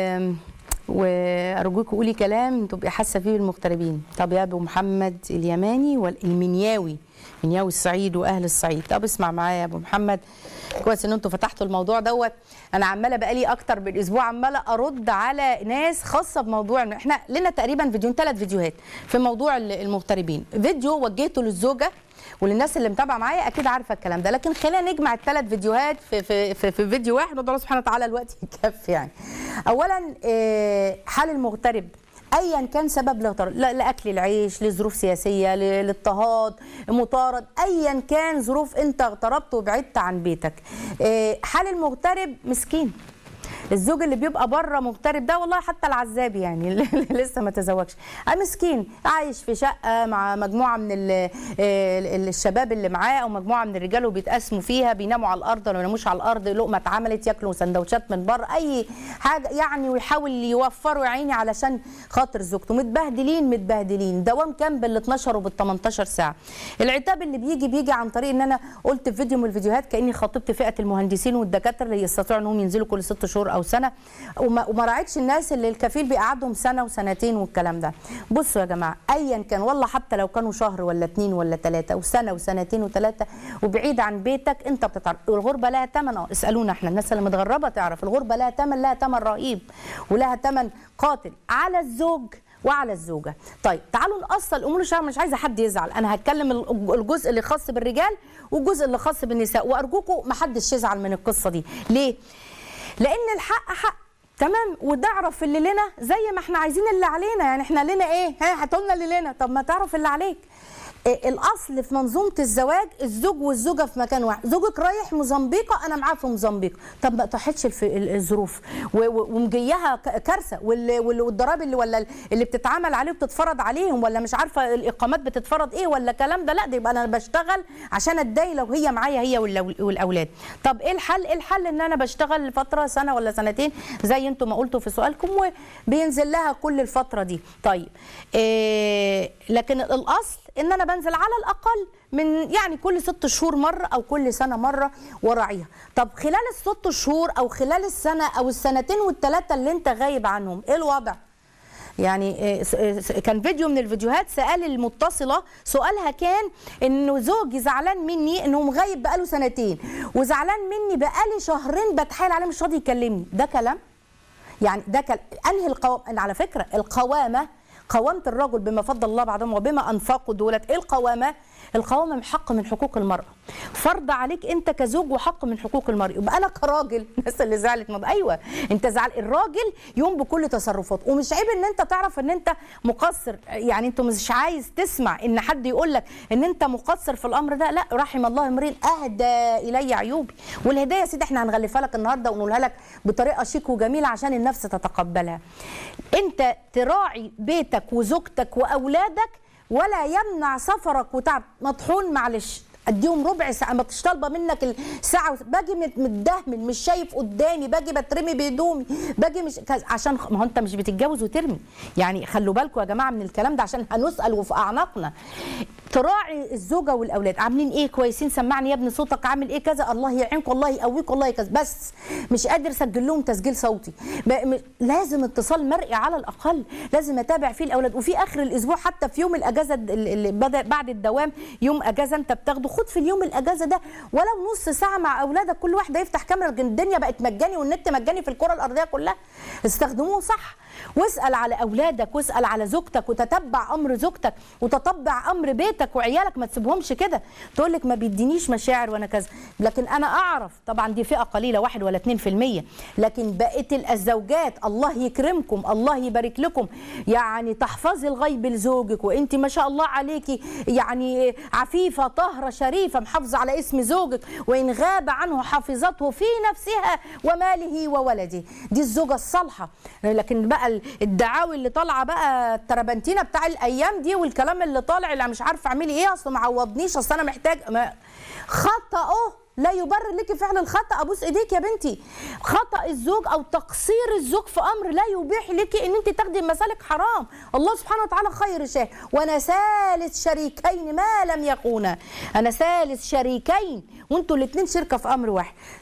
وارجوك قولي كلام تبقي حاسه فيه بالمغتربين طب يا ابو محمد اليماني والمنياوي منياوي الصعيد واهل الصعيد طب اسمع معايا يا ابو محمد كويس ان انتوا فتحتوا الموضوع دوت انا عماله بقالي اكتر من اسبوع عماله ارد على ناس خاصه بموضوع إن احنا لنا تقريبا فيديوهين ثلاث فيديوهات في موضوع ال- المغتربين فيديو وجهته للزوجه وللناس اللي متابعه معايا اكيد عارفه الكلام ده لكن خلينا نجمع الثلاث فيديوهات في في في, في فيديو واحد وده الله سبحانه وتعالى الوقت يكفي يعني اولا آه، حال المغترب ايا كان سبب الاغتراب لا- لاكل العيش لظروف سياسيه ل- لاضطهاد مطارد ايا كان ظروف انت اغتربت وبعدت عن بيتك آه، حال المغترب مسكين الزوج اللي بيبقى بره مغترب ده والله حتى العزاب يعني اللي لسه ما تزوجش آه مسكين عايش في شقه مع مجموعه من ال- ال- الشباب اللي معاه او مجموعه من الرجال وبيتقاسموا فيها بيناموا على الارض ولا ما بيناموش على الارض لقمه اتعملت ياكلوا سندوتشات من بره اي حاجه يعني ويحاول يوفروا يا عيني علشان خاطر زوجته متبهدلين متبهدلين دوام كام بال 12 وبال 18 ساعه العتاب اللي بيجي بيجي عن طريق ان انا قلت في فيديو من الفيديوهات كاني خاطبت فئه المهندسين والدكاتره اللي يستطيعوا انهم ينزلوا كل ست شهور او سنه وما, وما راعيتش الناس اللي الكفيل بيقعدهم سنه وسنتين والكلام ده بصوا يا جماعه ايا كان والله حتى لو كانوا شهر ولا اتنين ولا ثلاثه وسنه وسنتين وثلاثه وبعيد عن بيتك انت بتتعرف الغربه لها ثمن اه اسالونا احنا الناس اللي متغربه تعرف الغربه لها ثمن لها ثمن رهيب ولها ثمن قاتل على الزوج وعلى الزوجه طيب تعالوا نقص الامور الشرعيه مش عايزه حد يزعل انا هتكلم الجزء اللي خاص بالرجال والجزء اللي خاص بالنساء وارجوكم ما حدش يزعل من القصه دي ليه لان الحق حق تمام وتعرف اللي لنا زي ما احنا عايزين اللي علينا يعني احنا لنا ايه ها هاتوا اللي لنا طب ما تعرف اللي عليك إيه الاصل في منظومه الزواج الزوج والزوجه في مكان واحد زوجك رايح موزمبيق انا معاه في موزمبيق طب ما تحتش الف- ال- الظروف و- و- ومجيها ك- كارثه وال- وال- والضرائب اللي ولا اللي بتتعمل عليه وبتتفرض عليهم ولا مش عارفه الاقامات بتتفرض ايه ولا الكلام ده لا ده يبقى انا بشتغل عشان اتضايق لو هي معايا هي والأو- والاولاد طب ايه الحل ايه الحل ان انا بشتغل لفتره سنه ولا سنتين زي انتم ما قلتوا في سؤالكم وبينزل لها كل الفتره دي طيب إيه لكن الاصل ان انا بنزل على الاقل من يعني كل ست شهور مره او كل سنه مره وراعيها طب خلال الست شهور او خلال السنه او السنتين والثلاثه اللي انت غايب عنهم ايه الوضع يعني إيه، س- إيه، س- كان فيديو من الفيديوهات سأل المتصلة سؤالها كان انه زوجي زعلان مني انه مغيب بقاله سنتين وزعلان مني بقالي شهرين بتحايل عليه مش راضي يكلمني ده كلام يعني ده كل... انهي القوام أنا على فكره القوامه قوامة الرجل بما فضل الله بعضهم وبما انفقوا دولت ايه القوامه؟ القوامه حق من حقوق المراه. فرض عليك انت كزوج وحق من حقوق المراه، يبقى انا كراجل الناس اللي زعلت ما ايوه انت زعل الراجل يقوم بكل تصرفاته ومش عيب ان انت تعرف ان انت مقصر يعني انت مش عايز تسمع ان حد يقول لك ان انت مقصر في الامر ده لا رحم الله امرئ اهدى الي عيوبي والهدايه يا سيدي احنا هنغلفها لك النهارده ونقولها لك بطريقه شيك وجميله عشان النفس تتقبلها انت تراعي بيتك وزوجتك واولادك ولا يمنع سفرك وتعب مطحون معلش اديهم ربع ساعه ما تش طالبه منك الساعه وس- باجي مت- متدهمن مش شايف قدامي باجي بترمي بهدومي باجي مش كذا- عشان خ- ما هو انت مش بتتجوز وترمي يعني خلوا بالكم يا جماعه من الكلام ده عشان هنسال وفي اعناقنا تراعي الزوجه والاولاد عاملين ايه كويسين سمعني يا ابني صوتك عامل ايه كذا الله يعينكم الله يقويكم الله كذا بس مش قادر اسجل لهم تسجيل صوتي ب- م- لازم اتصال مرئي على الاقل لازم اتابع فيه الاولاد وفي اخر الاسبوع حتى في يوم الاجازه د- اللي بدا بعد الدوام يوم اجازه انت بتاخده خد في اليوم الاجازه ده ولو نص ساعه مع اولادك كل واحده يفتح كاميرا لكن الدنيا بقت مجاني والنت مجاني في الكره الارضيه كلها استخدموه صح واسال على اولادك واسال على زوجتك وتتبع امر زوجتك وتتبع امر بيتك وعيالك ما تسيبهمش كده تقول لك ما بيدينيش مشاعر وانا كذا لكن انا اعرف طبعا دي فئه قليله واحد ولا اتنين في المية لكن بقيه الزوجات الله يكرمكم الله يبارك لكم يعني تحفظي الغيب لزوجك وانت ما شاء الله عليكي يعني عفيفه طاهره شريفه محافظه على اسم زوجك وان غاب عنه حافظته في نفسها وماله وولده دي الزوجه الصالحه لكن بقى الدعاوي اللي طالعه بقى التربنتينه بتاع الايام دي والكلام اللي طالع اللي مش عارفه اعملي ايه اصل ما عوضنيش اصل انا محتاج ما خطأه لا يبرر لك فعل الخطأ ابوس ايديك يا بنتي خطأ الزوج او تقصير الزوج في امر لا يبيح لك ان انت تاخدي مسالك حرام الله سبحانه وتعالى خير شاه وانا ثالث شريكين ما لم يكونا انا ثالث شريكين وانتوا الاثنين شركه في امر واحد طيب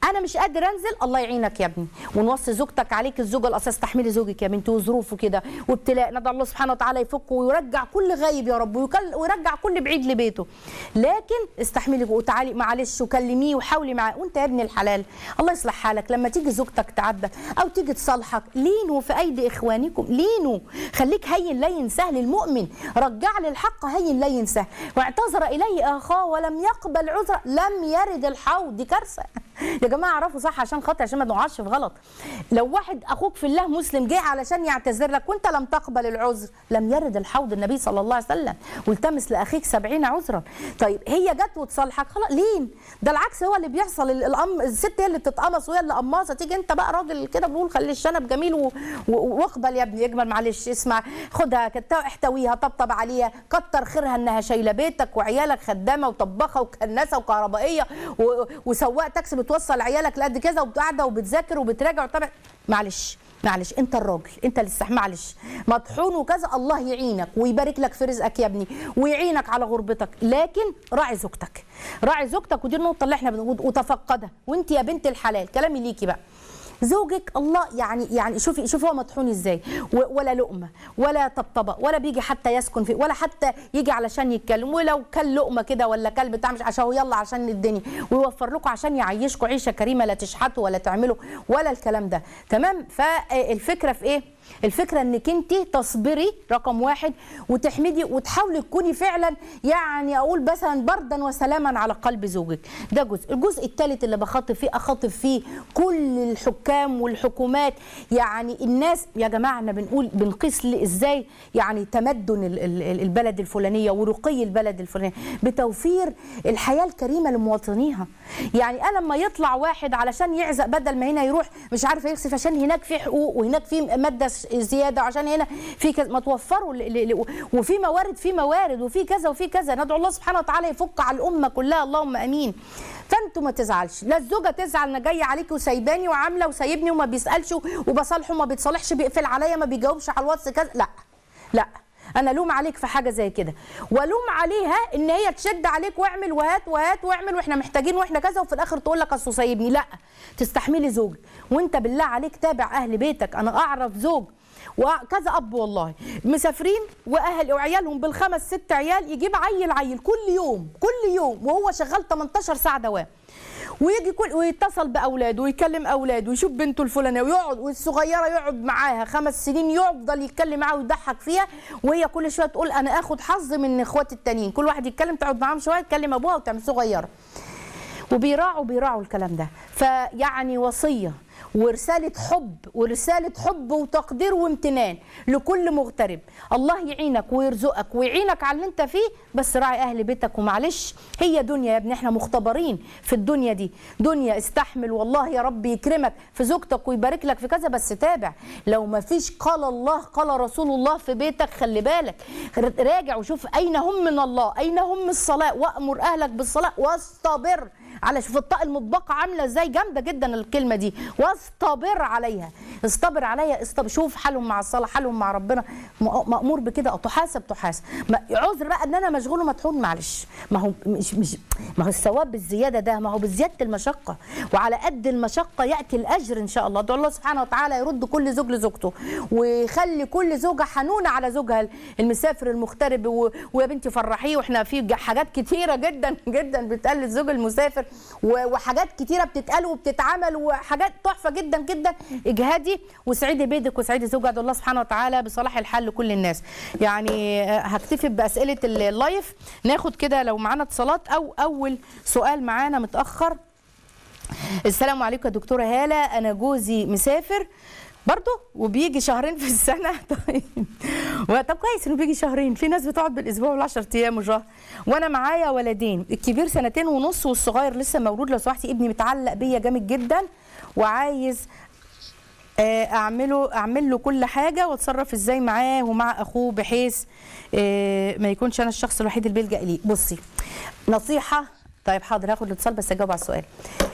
انا مش قادر انزل الله يعينك يا ابني ونوصي زوجتك عليك الزوجه الاساس تحملي زوجك يا بنتي وظروفه كده وابتلاء ندعو الله سبحانه وتعالى يفكه ويرجع كل غايب يا رب ويكل- ويرجع كل بعيد لبيته لكن استحملي وتعالي معلش وكلميه وحاولي معاه وانت يا ابن الحلال الله يصلح حالك لما تيجي زوجتك تعدى او تيجي تصالحك لينوا في ايدي اخوانكم لينوا خليك هين لين سهل المؤمن رجع للحق هين لين سهل واعتذر اليه اخاه ولم يقبل عذره لم يرد الحوض دي كارثه يا جماعه اعرفوا صح عشان خاطر عشان ما نقعش في غلط لو واحد اخوك في الله مسلم جه علشان يعتذر لك وانت لم تقبل العذر لم يرد الحوض النبي صلى الله عليه وسلم والتمس لاخيك سبعين عذرا طيب هي جت وتصالحك خلاص لين ده العكس هو اللي بيحصل ال- الأم الست هي اللي بتتقمص وهي اللي قماصه تيجي انت بقى راجل كده بقول خلي الشنب جميل و- و- واقبل يا ابني اجمل معلش اسمع خدها كت- احتويها طبطب عليها كتر خيرها انها شايله بيتك وعيالك خدامه وطباخه وكناسه وكهربائيه و- وسواق تاكسي بتوصل عيالك لقد كذا وقاعده وبتذاكر وبتراجع وطبعا معلش معلش انت الراجل انت اللي استح معلش مطحون وكذا الله يعينك ويبارك لك في رزقك يا ابني ويعينك على غربتك لكن راعي زوجتك راعي زوجتك ودي النقطه اللي احنا بنقول وتفقدها وانت يا بنت الحلال كلامي ليكي بقى زوجك الله يعني يعني شوفي شوفي هو مطحون ازاي و- ولا لقمه ولا طبطبه ولا بيجي حتى يسكن فيه ولا حتى يجي علشان يتكلم ولو كل لقمه كده ولا كل بتاع مش عشان هو يلا عشان الدنيا ويوفر لكم عشان يعيشكم عيشه كريمه لا تشحتوا ولا تعملوا ولا الكلام ده تمام فالفكره في ايه الفكره انك انت تصبري رقم واحد وتحمدي وتحاولي تكوني فعلا يعني اقول مثلا بردا وسلاما على قلب زوجك ده جزء الجزء الثالث اللي بخاطب فيه اخاطب فيه كل الحكام والحكومات يعني الناس يا جماعه احنا بنقول بنقيس ل- ازاي يعني تمدن ال- ال- البلد الفلانيه ورقي البلد الفلانيه بتوفير الحياه الكريمه لمواطنيها يعني انا لما يطلع واحد علشان يعزق بدل ما هنا يروح مش عارف يكسف عشان هناك في حقوق وهناك في ماده س- زياده عشان هنا في كذا ما توفروا ل- ل- ل- وفي موارد في موارد وفي كذا وفي كذا ندعو الله سبحانه وتعالى يفك على الامه كلها اللهم امين فانتوا ما تزعلش لا الزوجه تزعل انا جايه عليكي وسايباني وعامله وسايبني وما بيسالش وبصالحه وما بيتصالحش بيقفل عليا ما بيجاوبش على الواتس كذا لا لا انا لوم عليك في حاجه زي كده ولوم عليها ان هي تشد عليك واعمل وهات وهات واعمل واحنا محتاجين واحنا كذا وفي الاخر تقول لك اصل سايبني لا تستحملي زوج وانت بالله عليك تابع اهل بيتك انا اعرف زوج وكذا اب والله مسافرين واهل وعيالهم بالخمس ست عيال يجيب عيل عيل كل يوم كل يوم وهو شغال 18 ساعه دوام ويجي كل ويتصل باولاده ويكلم اولاده ويشوف بنته الفلانيه ويقعد والصغيره يقعد معاها خمس سنين يفضل يتكلم معاها ويضحك فيها وهي كل شويه تقول انا اخد حظ من اخواتي التانيين كل واحد يتكلم تقعد معاهم شويه تكلم ابوها وتعمل صغيره وبيراعوا بيراعوا الكلام ده فيعني وصيه ورسالة حب ورسالة حب وتقدير وامتنان لكل مغترب الله يعينك ويرزقك ويعينك على اللي انت فيه بس راعي اهل بيتك ومعلش هي دنيا يا ابني احنا مختبرين في الدنيا دي دنيا استحمل والله يا رب يكرمك في زوجتك ويبارك لك في كذا بس تابع لو ما فيش قال الله قال رسول الله في بيتك خلي بالك راجع وشوف اين هم من الله اين هم الصلاة وامر اهلك بالصلاة واصطبر على شوف الطاق المطبقه عامله ازاي جامده جدا الكلمه دي واصطبر عليها اصطبر عليها اصطبر شوف حالهم مع الصلاه حالهم مع ربنا م- مامور بكده أو تحاسب تحاسب ما- عذر بقى ان انا مشغول ومطحون معلش ما هو مش مش ما هو الثواب بالزياده ده ما هو بزياده المشقه وعلى قد المشقه ياتي الاجر ان شاء الله ادعو الله سبحانه وتعالى يرد كل زوج لزوجته ويخلي كل زوجه حنونه على زوجها المسافر المغترب و- ويا بنتي فرحيه واحنا في ج- حاجات كتيره جدا جدا بتقال للزوج المسافر و- وحاجات كتيره بتتقال وبتتعمل وحاجات تحفه جدا جدا اجهدي وسعيدي بيدك وسعيدي زوجك ادعو الله سبحانه وتعالى بصلاح الحال لكل الناس يعني آه، هكتفي باسئله اللايف ناخد كده لو معانا اتصالات او اول سؤال معانا متاخر السلام عليكم يا دكتوره هاله انا جوزي مسافر برضه وبيجي شهرين في السنه طيب و- طب كويس انه بيجي شهرين في ناس بتقعد بالاسبوع وال10 ايام وشهر وانا معايا ولدين الكبير سنتين ونص والصغير لسه مولود لو سمحتي ابني متعلق بيا جامد جدا وعايز آه، اعمله اعمل له كل حاجه واتصرف ازاي معاه ومع اخوه بحيث آه، ما يكونش انا الشخص الوحيد اللي بيلجا اليه بصي نصيحه طيب حاضر هاخد الاتصال بس اجاوب على السؤال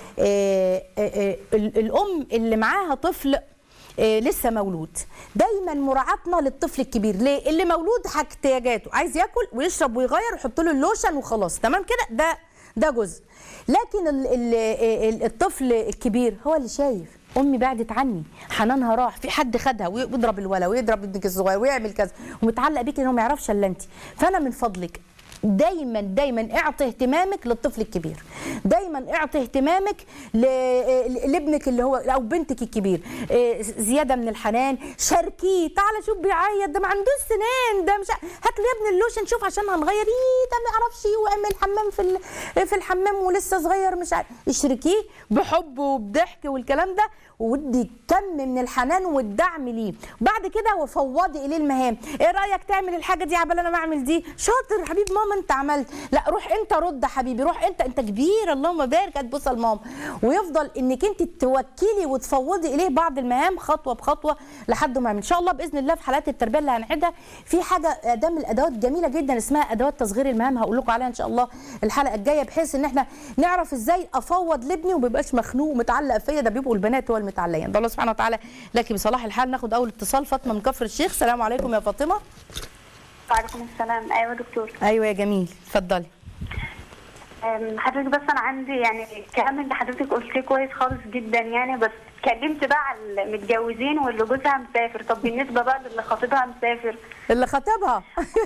آه، آه، آه، ال- الام اللي معاها طفل آه، لسه مولود دايما مراعاتنا للطفل الكبير ليه اللي مولود احتياجاته عايز ياكل ويشرب ويغير ويحط له اللوشن وخلاص تمام كده ده ده جزء لكن ال ال ال الطفل الكبير هو اللي شايف امي بعدت عني حنانها راح في حد خدها ويضرب الولا ويضرب ابنك الصغير ويعمل كذا ومتعلق بيك انه ما يعرفش الا انت فانا من فضلك دايما دايما اعطي اهتمامك للطفل الكبير دايما اعطي اهتمامك ل- لابنك اللي هو او بنتك الكبير إيه، زياده من الحنان شاركيه تعالى شوف بيعيط ده ما عندوش سنان ده مش ع- هات لي يا ابني اللوشن شوف عشان هنغير ايه ده ما يعرفش ويعمل حمام في ال- في الحمام ولسه صغير مش عارف اشركيه بحب وبضحك والكلام ده ودي كم من الحنان والدعم ليه بعد كده وفوضي اليه المهام ايه رايك تعمل الحاجه دي عبال انا بعمل دي شاطر حبيب ماما انت عملت لا روح انت رد يا حبيبي روح انت انت كبير اللهم بارك هتبص لماما ويفضل انك انت توكلي وتفوضي اليه بعض المهام خطوه بخطوه لحد ما يعمل ان شاء الله باذن الله في حالات التربيه اللي هنعيدها في حاجه اداه من الادوات جميله جدا اسمها ادوات تصغير المهام هقول لكم عليها ان شاء الله الحلقه الجايه بحيث ان احنا نعرف ازاي افوض لابني وما يبقاش مخنوق ومتعلق فيا ده بيبقوا البنات هو المتعلقين ده الله سبحانه وتعالى لك بصلاح الحال ناخد اول اتصال فاطمه من كفر الشيخ السلام عليكم يا فاطمه وعليكم السلام ايوه دكتور ايوه يا جميل اتفضلي أم، حضرتك بس انا عندي يعني الكلام اللي حضرتك قلتيه كويس خالص جدا يعني بس اتكلمت بقى على المتجوزين واللي جوزها مسافر طب بالنسبه بقى للي خطيبها مسافر اللي خطبها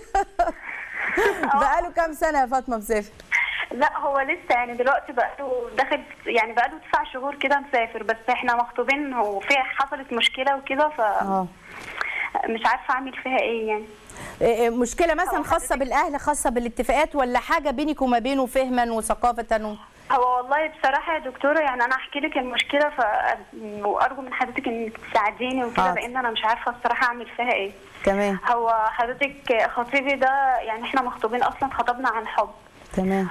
بقاله كام سنه يا فاطمه مسافر لا هو لسه يعني دلوقتي بقى له داخل يعني بقى له تسع شهور كده مسافر بس احنا مخطوبين وفي حصلت مشكله وكده ف اه مش عارفه اعمل فيها ايه يعني إيه إيه مشكله مثلا أو خاصه حضرتك- بالاهل خاصه بالاتفاقات ولا حاجه بينك وما بينه فهما وثقافه و... هو والله بصراحة يا دكتورة يعني أنا أحكي لك المشكلة ف... وأرجو من حضرتك إنك تساعديني وكده حاضر. لأن أنا مش عارفة الصراحة أعمل فيها إيه. تمام هو حضرتك خطيبي ده يعني إحنا مخطوبين أصلا خطبنا عن حب تمام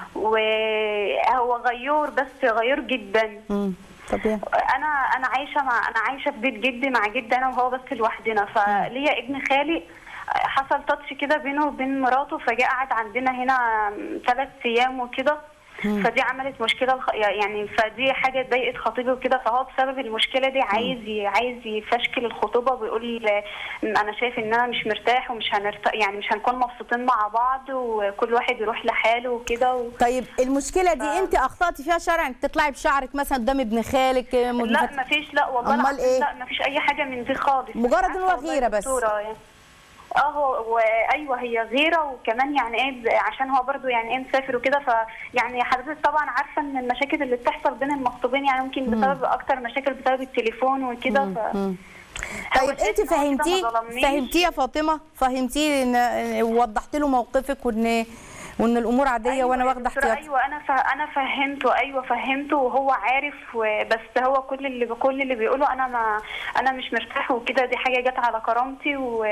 وهو غيور بس غيور جدا. امم طبيعي أنا أنا عايشة مع أنا عايشة في بيت جدي مع جدي أنا وهو بس لوحدنا فليا ابن خالي حصل تاتش كده بينه وبين مراته فجاء قعد عندنا هنا ثلاث أيام وكده. فدي عملت مشكله الخ- يعني فدي حاجه ضايقت خطيبي وكده فهو بسبب المشكله دي عايز ي- عايز يفشكل الخطوبه ويقول انا شايف ان انا مش مرتاح ومش هنرتاح يعني مش هنكون مبسوطين مع بعض وكل واحد يروح لحاله وكده و... طيب المشكله دي انت اخطاتي فيها شرعا انك تطلعي بشعرك مثلا قدام ابن خالك لا مدفت- مفيش لا والله أمال العظيم إيه؟ لا مفيش اي حاجه من دي خالص مجرد إن هو عارفة والله غيرة يا بس. دكتورة يعني. اه هو وايوه هي غيره وكمان يعني ايه عشان هو برضو يعني ايه مسافر وكده فيعني حضرتك طبعا عارفه ان المشاكل اللي بتحصل بين المخطوبين يعني ممكن بسبب اكتر مشاكل بسبب التليفون وكده ف مم. هو طيب شايف انت إن هو كده فهمتيه ما ظلمنيش. فهمتيه يا فاطمه فهمتيه ان وضحت له موقفك وان وان الامور عاديه أيوة وانا يا واخده دكتورة، احتياطي ايوه انا ف... انا فهمته ايوه فهمته وهو عارف و... بس هو كل اللي كل اللي بيقوله انا ما انا مش مرتاح وكده دي حاجه جت على كرامتي و...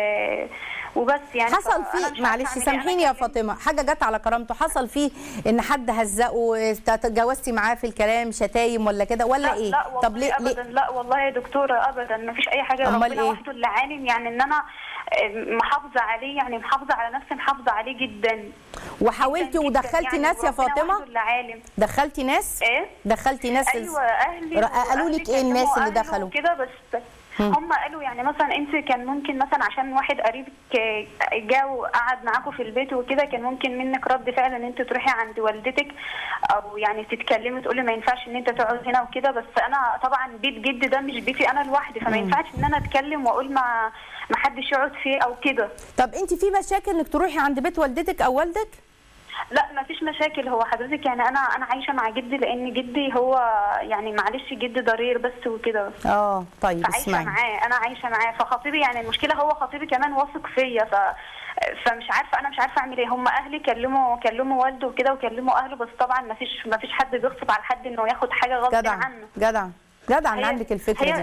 وبس يعني حصل فأنا مش فيه عارفة معلش أعمل إيه. سامحيني يا أنا كلمت- فاطمه حاجه جت على كرامته حصل فيه ان حد هزقه تجاوزتي معاه في الكلام شتايم ولا كده ولا لا ايه لا والله طب ليه ابدا ليه لا والله يا دكتوره ابدا ما فيش اي حاجه أمال ربنا إيه؟ وحده اللي عالم يعني ان انا آه، محافظه عليه يعني محافظه على نفسي محافظه عليه جدا وحاولتي جداً ودخلتي يعني ناس يا وربنا فاطمه وحده اللي عالم دخلتي ناس ايه دخلتي ناس ايوه اهلي ر- قالوا وأهلي لك ايه الناس كلموا اللي أهله دخلوا وكده بس هم قالوا يعني مثلا انت كان ممكن مثلا عشان واحد قريبك جا وقعد معاكم في البيت وكده كان ممكن منك رد فعل ان انت تروحي عند والدتك او يعني تتكلمي تقولي ما ينفعش ان انت تقعد هنا وكده بس انا طبعا بيت جدي ده مش بيتي انا لوحدي فما ينفعش ان انا اتكلم واقول ما ما حدش يقعد فيه او كده طب انت في مشاكل انك تروحي عند بيت والدتك او والدك لا ما فيش مشاكل هو حضرتك يعني انا انا عايشه مع جدي لان جدي هو يعني معلش جدي ضرير بس وكده اه طيب فعايشه اسمعي معاه انا عايشه معاه فخطيبي يعني المشكله هو خطيبي كمان واثق فيا ف فمش عارفه انا مش عارفه اعمل ايه هم اهلي كلموا كلموا والده وكده وكلموا اهله بس طبعا ما فيش ما فيش حد بيغصب على حد انه ياخد حاجه غصب جدع عنه جدع جدع ان هي- عندك الفكره هي- دي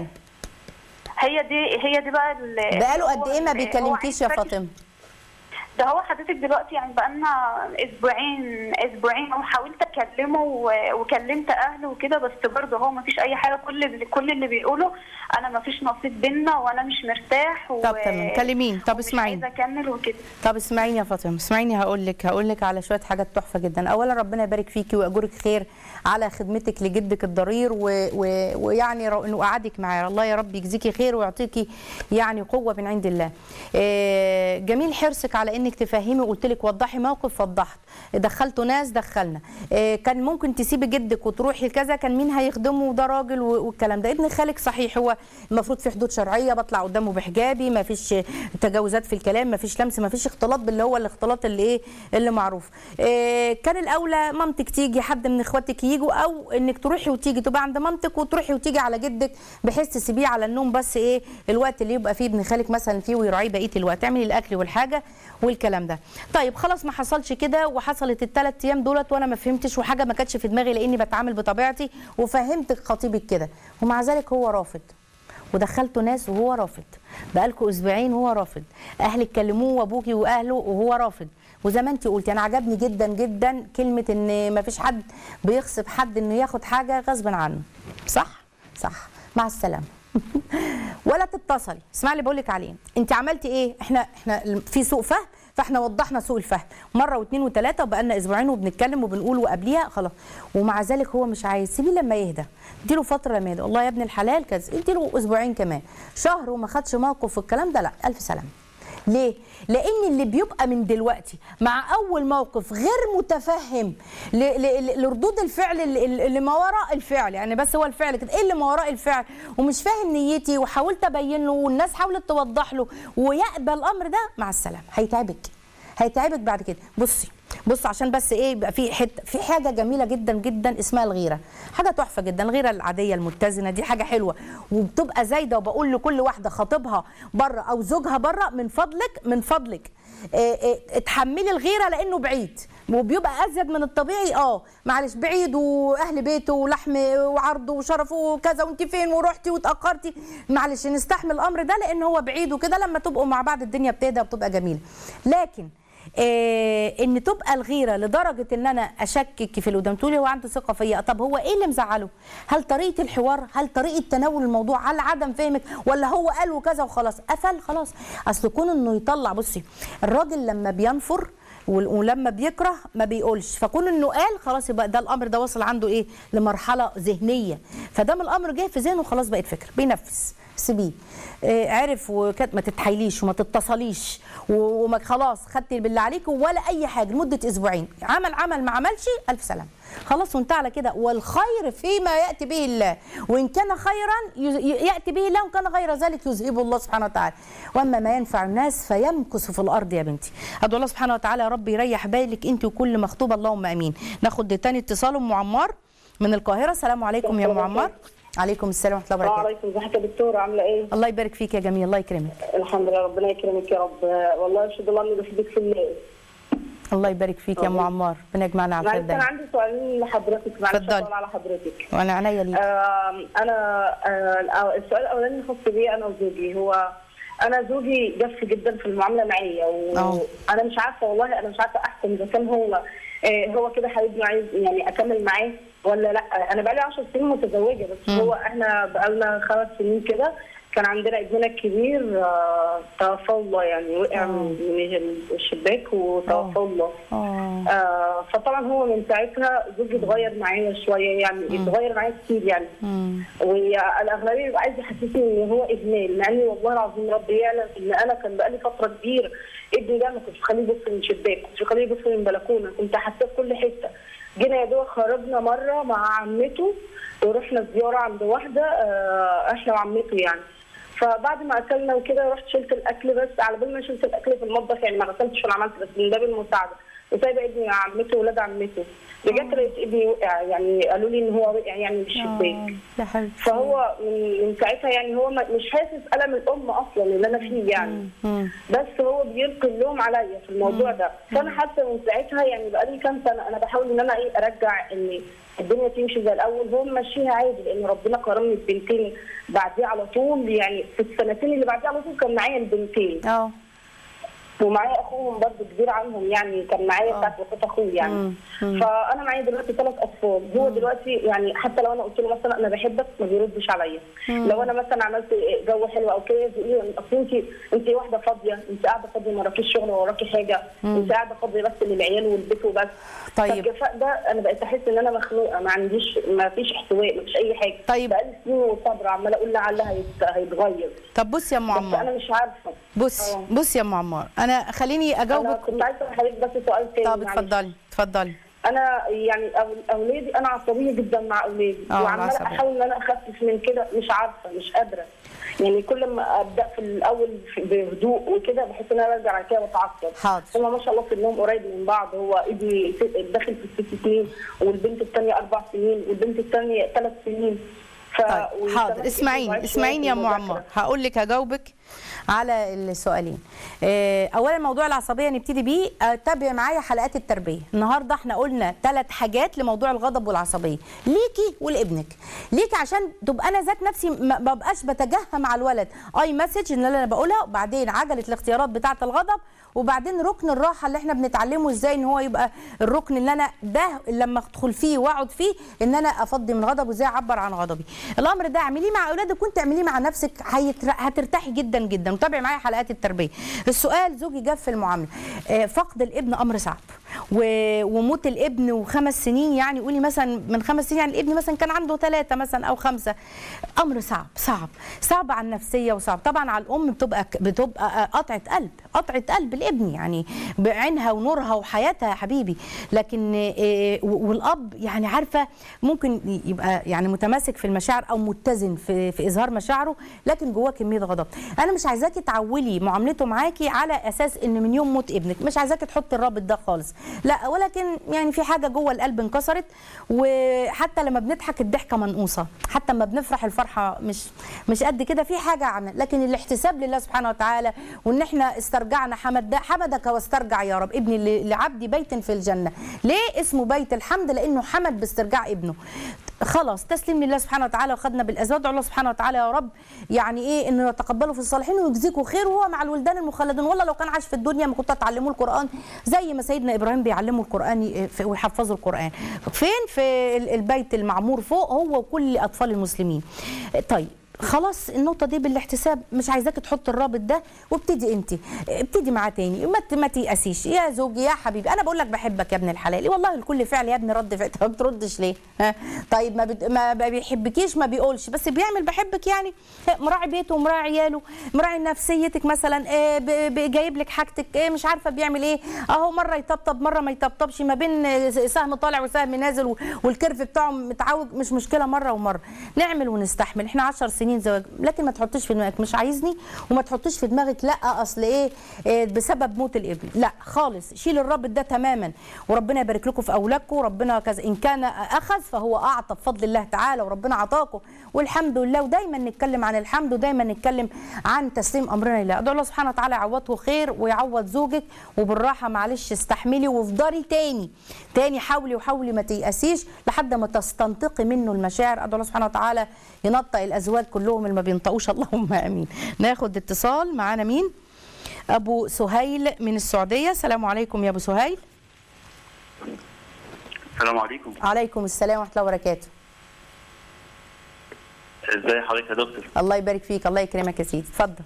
هي دي هي دي بقى ال- بقاله هو قد ايه ما ال- هو بيكلمكيش يا عايز يفكر- فاطمه ده هو حضرتك دلوقتي يعني بقالنا اسبوعين اسبوعين وحاولت اكلمه و- وكلمت اهله وكده بس برضه هو ما فيش اي حاجه كل اللي كل اللي بيقوله انا ما فيش نصيب بينا وانا مش مرتاح و... طب تمام كلمين طب ومش اسمعيني عايزه اكمل وكده طب اسمعيني يا فاطمه اسمعيني هقول لك هقول لك على شويه حاجات تحفه جدا اولا ربنا يبارك فيكي ويأجرك خير على خدمتك لجدك الضرير و... و... ويعني رو- انه قعدك معاه الله يا رب يجزيكي خير ويعطيكي يعني قوه من عند الله آه، جميل حرصك على انك تفهمي قلت لك وضحي موقف وضحت دخلتوا ناس دخلنا آه، آه، كان ممكن تسيبي جدك وتروحي كذا كان مين هيخدمه وده راجل و- والكلام ده ابن خالك صحيح هو المفروض في حدود شرعيه بطلع قدامه بحجابي ما فيش تجاوزات في الكلام ما فيش لمس ما فيش اختلاط باللي هو الاختلاط اللي ايه اللي معروف آه، كان الاولى مامتك تيجي حد من اخواتك يجوا او انك تروحي وتيجي تبقى عند مامتك وتروحي وتيجي على جدك بحيث تسيبيه على النوم بس ايه الوقت اللي يبقى فيه ابن خالك مثلا فيه ويراعيه بقيه الوقت اعملي الاكل والحاجه والكلام ده طيب خلاص ما حصلش كده وحصلت الثلاث ايام دولت وانا ما فهمتش وحاجه ما كانتش في دماغي لاني بتعامل بطبيعتي وفهمت خطيبك كده ومع ذلك هو رافض ودخلته ناس وهو رافض بقالكوا اسبوعين وهو رافض اهلك كلموه وابوكي واهله وهو رافض وزي ما انت قلتي انا عجبني جدا جدا كلمه ان ما فيش حد بيغصب حد انه ياخد حاجه غصبا عنه صح صح مع السلامه ولا تتصلي اسمعي اللي بقول لك عليه انت عملتي ايه احنا احنا في سوء فهم فاحنا وضحنا سوء الفهم مره واثنين وثلاثه وبقالنا اسبوعين وبنتكلم وبنقول وقبليها خلاص ومع ذلك هو مش عايز سيبيه لما يهدى اديله فتره لما يهدى والله يا ابن الحلال كذا اديله اسبوعين كمان شهر وما خدش موقف في الكلام ده لا الف سلامه ليه؟ لأن اللي بيبقى من دلوقتي مع أول موقف غير متفهم ل- ل- ل- لردود الفعل اللي اللي ما وراء الفعل يعني بس هو الفعل كده إيه اللي ما وراء الفعل ومش فاهم نيتي وحاولت أبين له والناس حاولت توضح له ويقبل الأمر ده مع السلامة هيتعبك هيتعبك بعد كده بصي بص عشان بس ايه يبقى في حته في حاجه جميله جدا جدا اسمها الغيره حاجه تحفه جدا الغيره العاديه المتزنه دي حاجه حلوه وبتبقى زايده وبقول لكل واحده خطيبها بره او زوجها بره من فضلك من فضلك إيه إيه اتحملي الغيره لانه بعيد وبيبقى ازيد من الطبيعي اه معلش بعيد واهل بيته ولحم وعرضه وشرفه وكذا وانت فين ورحتي واتاخرتي معلش نستحمل الامر ده لان هو بعيد وكده لما تبقوا مع بعض الدنيا بتهدى وبتبقى جميله لكن إيه ان تبقى الغيره لدرجه ان انا اشكك في اللي قدام تقولي هو عنده ثقه فيا طب هو ايه اللي مزعله هل طريقه الحوار هل طريقه تناول الموضوع هل عدم فهمك ولا هو قال وكذا وخلاص قفل خلاص اصل كون انه يطلع بصي الراجل لما بينفر ول- ولما بيكره ما بيقولش فكون انه قال خلاص يبقى ده الامر ده وصل عنده ايه لمرحله ذهنيه فدام الامر جه في ذهنه خلاص بقت فكره بينفذ سيبيه آه، عرف وكانت ما تتحايليش وما تتصليش و- وما خلاص خدتي باللي عليك ولا اي حاجه لمده اسبوعين عمل عمل ما عملش الف سلام خلاص وانتهى على كده والخير فيما ياتي به الله وان كان خيرا يز- ياتي به الله وان كان غير ذلك يذهبه الله سبحانه وتعالى واما ما ينفع الناس فيمكث في الارض يا بنتي ادعو الله سبحانه وتعالى يا رب يريح بالك انت وكل مخطوبه اللهم امين ناخد تاني اتصال ام عمار من القاهره السلام عليكم يا ام عمار عليكم السلام ورحمه الله السلام وبركاته عليكم ازيك يا دكتوره عامله ايه؟ الله يبارك فيك يا جميل الله يكرمك الحمد لله ربنا يكرمك يا رب والله اشهد الله اني بحبك في الله الله يبارك فيك يا ام عمار ربنا يجمعنا على الخير معلش انا دايما عندي سؤالين لحضرتك معلش اتفضلي. أطول على حضرتك وانا عينيا ليك آم، انا آه، السؤال الاولاني خاص بي انا وزوجي هو انا زوجي جف جدا في المعامله معايا اه. وانا مش عارفه والله انا مش عارفه احكم اذا كان هو آه، هو كده حبيبي عايز يعني اكمل معاه ولا لا انا بقالي 10 سنين متزوجه بس مم. هو احنا بقالنا خمس سنين كده كان عندنا ابننا الكبير آه، توفى الله يعني وقع اه. من الشباك وتوفى الله اه آه فطبعا هو من ساعتها زوجي اتغير معايا شويه يعني اتغير معايا كتير يعني مم. والاغلبيه بيبقى عايز يحسسني ان هو اهمال مع اني والله العظيم ربي يعلم ان انا كان بقالي فتره كبيره ابني ده ما كنتش بخليه يبص من شباك كنت بخليه يبص من بلكونه كنت حاساه في كل حته جينا يا دوب خرجنا مره مع عمته ورحنا زياره عند واحده آه احنا وعمته يعني فبعد ما اكلنا وكده رحت شلت الاكل بس على بال ما شلت الاكل في المطبخ يعني ما غسلتش ولا عملت بس من باب المساعده وسايبه ابني مع عمته واولاد عمته رجعت لقيت ابني وقع يعني قالوا لي ان هو وقع يعني من الشباك يا حبيبتي فهو من من ساعتها يعني هو ما- مش حاسس الم الام اصلا اللي انا فيه يعني مم. بس هو بيلقي اللوم عليا في الموضوع ده فانا حاسه من ساعتها يعني بقالي كام سنه انا بحاول ان انا ايه ارجع ان الدنيا تمشي زي الاول هو ماشيها عادي لان ربنا كرمني ببنتين بعديه على طول يعني في السنتين اللي بعديه على طول كان معايا البنتين اه ومعايا اخوهم برضه كبير عنهم يعني كان معايا آه. بتاعت وفاه اخوه يعني مم. مم. فانا معايا دلوقتي ثلاث اطفال هو دلوقتي يعني حتى لو انا قلت له مثلا انا بحبك ما بيردش عليا لو انا مثلا عملت جو حلو او كده يقول لي اصل انت انت واحده فاضيه انت قاعده فاضيه ما وراكيش شغل ولا وراكي حاجه انت قاعده فاضيه بس للعيال والبيت وبس طيب. فالجفاء ده انا بقيت احس ان انا مخنوقه ما عنديش ما فيش احتواء ما فيش اي حاجه طيب. بقالي سنين وصبر عماله اقول لعلها هيت- هيتغير طب بصي يا ام بس عمار انا مش عارفه بص اه. بصي يا ام عمار انا خليني انا اجاوبك كنت عايزه اسال حضرتك بس سؤال تاني طب معلش. اتفضلي اتفضلي انا يعني أو- اولادي انا عصبيه جدا مع اولادي آه، وعماله العصبية. احاول ان انا اخفف من كده مش عارفه مش قادره يعني كل ما ابدا في الاول في- بهدوء وكده بحس ان انا برجع على كده بتعصب حاضر. هما ما شاء الله سنهم قريب من بعض هو ابني س- داخل في الست سنين والبنت الثانيه اربع سنين والبنت الثانيه ثلاث سنين ف... طيب وكمان حاضر ابني اسمعيني ضعيف اسمعيني شوية يا في ام المذاكرة. عمار هقول لك هجاوبك على السؤالين آه، اولا موضوع العصبيه نبتدي بيه آه، تابع معايا حلقات التربيه النهارده احنا قلنا ثلاث حاجات لموضوع الغضب والعصبيه ليكي ولابنك ليكي عشان تبقى انا ذات نفسي ما ما بقاش بتجهم على الولد اي مسج اللي انا بقولها وبعدين عجله الاختيارات بتاعه الغضب وبعدين ركن الراحه اللي احنا بنتعلمه ازاي ان هو يبقى الركن اللي انا ده لما ادخل فيه واقعد فيه ان انا افضي من غضب وازاي اعبر عن غضبي الامر ده اعمليه مع اولادك وانت اعمليه مع نفسك هيتر- هترتاحي جدا جدا وتابعي معايا حلقات التربيه السؤال زوجي جاب في المعامله آه، فقد الابن امر صعب و- وموت الابن وخمس سنين يعني قولي مثلا من خمس سنين يعني الابن مثلا كان عنده ثلاثه مثلا او خمسه امر صعب صعب صعب على النفسيه وصعب طبعا على الام بتبقى بتبقى قطعه قلب قطعه قلب الابن يعني بعينها ونورها وحياتها يا حبيبي لكن آه، والاب يعني عارفه ممكن يبقى يعني متماسك في المشاعر او متزن في في اظهار مشاعره لكن جواه كميه غضب انا مش عايزاكي تعولي معاملته معاكي على اساس ان من يوم موت ابنك مش عايزاكي تحطي الرابط ده خالص لا ولكن يعني في حاجه جوه القلب انكسرت وحتى لما بنضحك الضحكه منقوصه حتى لما بنفرح الفرحه مش مش قد كده في حاجه عن لكن الاحتساب لله سبحانه وتعالى وان احنا استرجعنا حمد حمدك واسترجع يا رب ابني ل- لعبدي بيت في الجنه ليه اسمه بيت الحمد لانه حمد باسترجاع ابنه خلاص تسليم لله سبحانه وتعالى وخدنا بالازواج ادعو الله سبحانه وتعالى يا رب يعني ايه انه يتقبله في الصالحين ويجزيكم خير وهو مع الولدان المخلدين والله لو كان عايش في الدنيا ما كنت هتعلموه القران زي ما سيدنا ابراهيم بيعلموا القران في- ويحفظوا القران فين في ال- البيت المعمور فوق هو وكل اطفال المسلمين طيب خلاص النقطه دي بالاحتساب مش عايزاك تحط الرابط ده وابتدي انت ابتدي معاه تاني ما ت- ما تيأسيش يا زوجي يا حبيبي انا بقول لك بحبك يا ابن الحلال والله الكل فعل يا ابني رد فعل طب ما بتردش ليه ها طيب ما, بت... ما ما بيحبكيش ما بيقولش بس بيعمل بحبك يعني مراعي بيته ومراعي عياله مراعي نفسيتك مثلا آه، ب- ب- جايب لك حاجتك آه، مش عارفه بيعمل ايه اهو مره يطبطب مره ما يطبطبش ما بين آه، سهم طالع وسهم نازل و- والكيرف بتاعه متعوج مش مشكله مره ومره نعمل ونستحمل احنا 10 سنين زواج لكن ما تحطيش في دماغك مش عايزني وما تحطيش في دماغك لا اصل ايه آه، بسبب موت الابن لا خالص شيل الرابط ده تماما وربنا يبارك لكم في اولادكم وربنا كذا ان كان اخذ فهو اعطى بفضل الله تعالى وربنا عطاكم والحمد لله ودايما نتكلم عن الحمد ودايما نتكلم عن تسليم امرنا لله ادعو الله سبحانه وتعالى يعوضه خير ويعوض زوجك وبالراحه معلش استحملي وافضلي تاني تاني حاولي وحاولي ما تيأسيش لحد ما تستنطقي منه المشاعر ادعو الله سبحانه وتعالى ينطق الازواج كلهم اللي ما بينطقوش اللهم امين ناخد اتصال معانا مين ابو سهيل من السعوديه السلام عليكم يا ابو سهيل السلام عليكم عليكم السلام ورحمه الله وبركاته ازي حضرتك يا دكتور الله يبارك فيك الله يكرمك يا سيدي اتفضل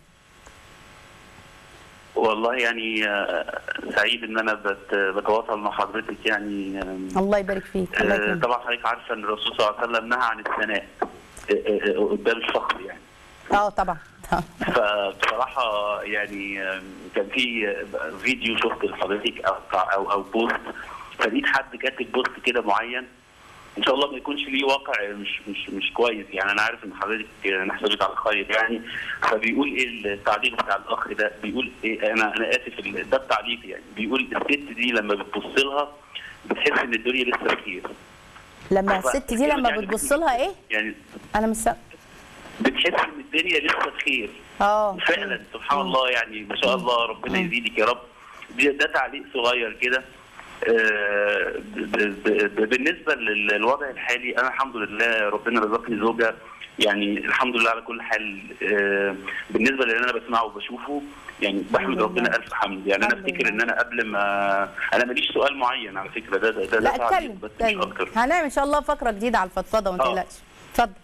والله يعني آه، سعيد ان انا بت- بتواصل مع حضرتك يعني آم، الله يبارك فيك الله آه، يكرمك طبعا حضرتك عارفه ان الرسول صلى الله عليه وسلم نهى عن الثناء آه، آه، آه، قدام الفخر يعني اه طبعا فبصراحه يعني آم، كان في فيديو شفت لحضرتك او او او بوست فلقيت حد كاتب بوست كده معين ان شاء الله ما يكونش ليه واقع مش مش مش كويس يعني انا عارف ان حضرتك نحسبك على خير يعني فبيقول ايه التعليق بتاع الاخ ده بيقول إيه انا انا اسف ال- ده التعليق يعني بيقول الست دي لما بتبص لها بتحس ان الدنيا لسه بخير لما الست دي لما يعني- بتبص لها ايه يعني انا مش سا- بتحس ان الدنيا لسه بخير اه فعلا سبحان الله يعني ما شاء الله ربنا يزيدك يا رب دي- ده تعليق صغير كده آه، ب- ب- ب- بالنسبه لل- للوضع الحالي انا الحمد لله ربنا رزقني زوجه يعني الحمد لله على كل حال آه، بالنسبه للي انا بسمعه وبشوفه يعني بحمد لله. ربنا الف حمد يعني انا الحمد افتكر لله. ان انا قبل ما انا ماليش سؤال معين على فكره ده ده ده, لا ده تعليق اتكلم بس مش اتكلم اكتر هنعمل ان شاء الله فقره جديده على الفضفضه وما آه. تقلقش اتفضل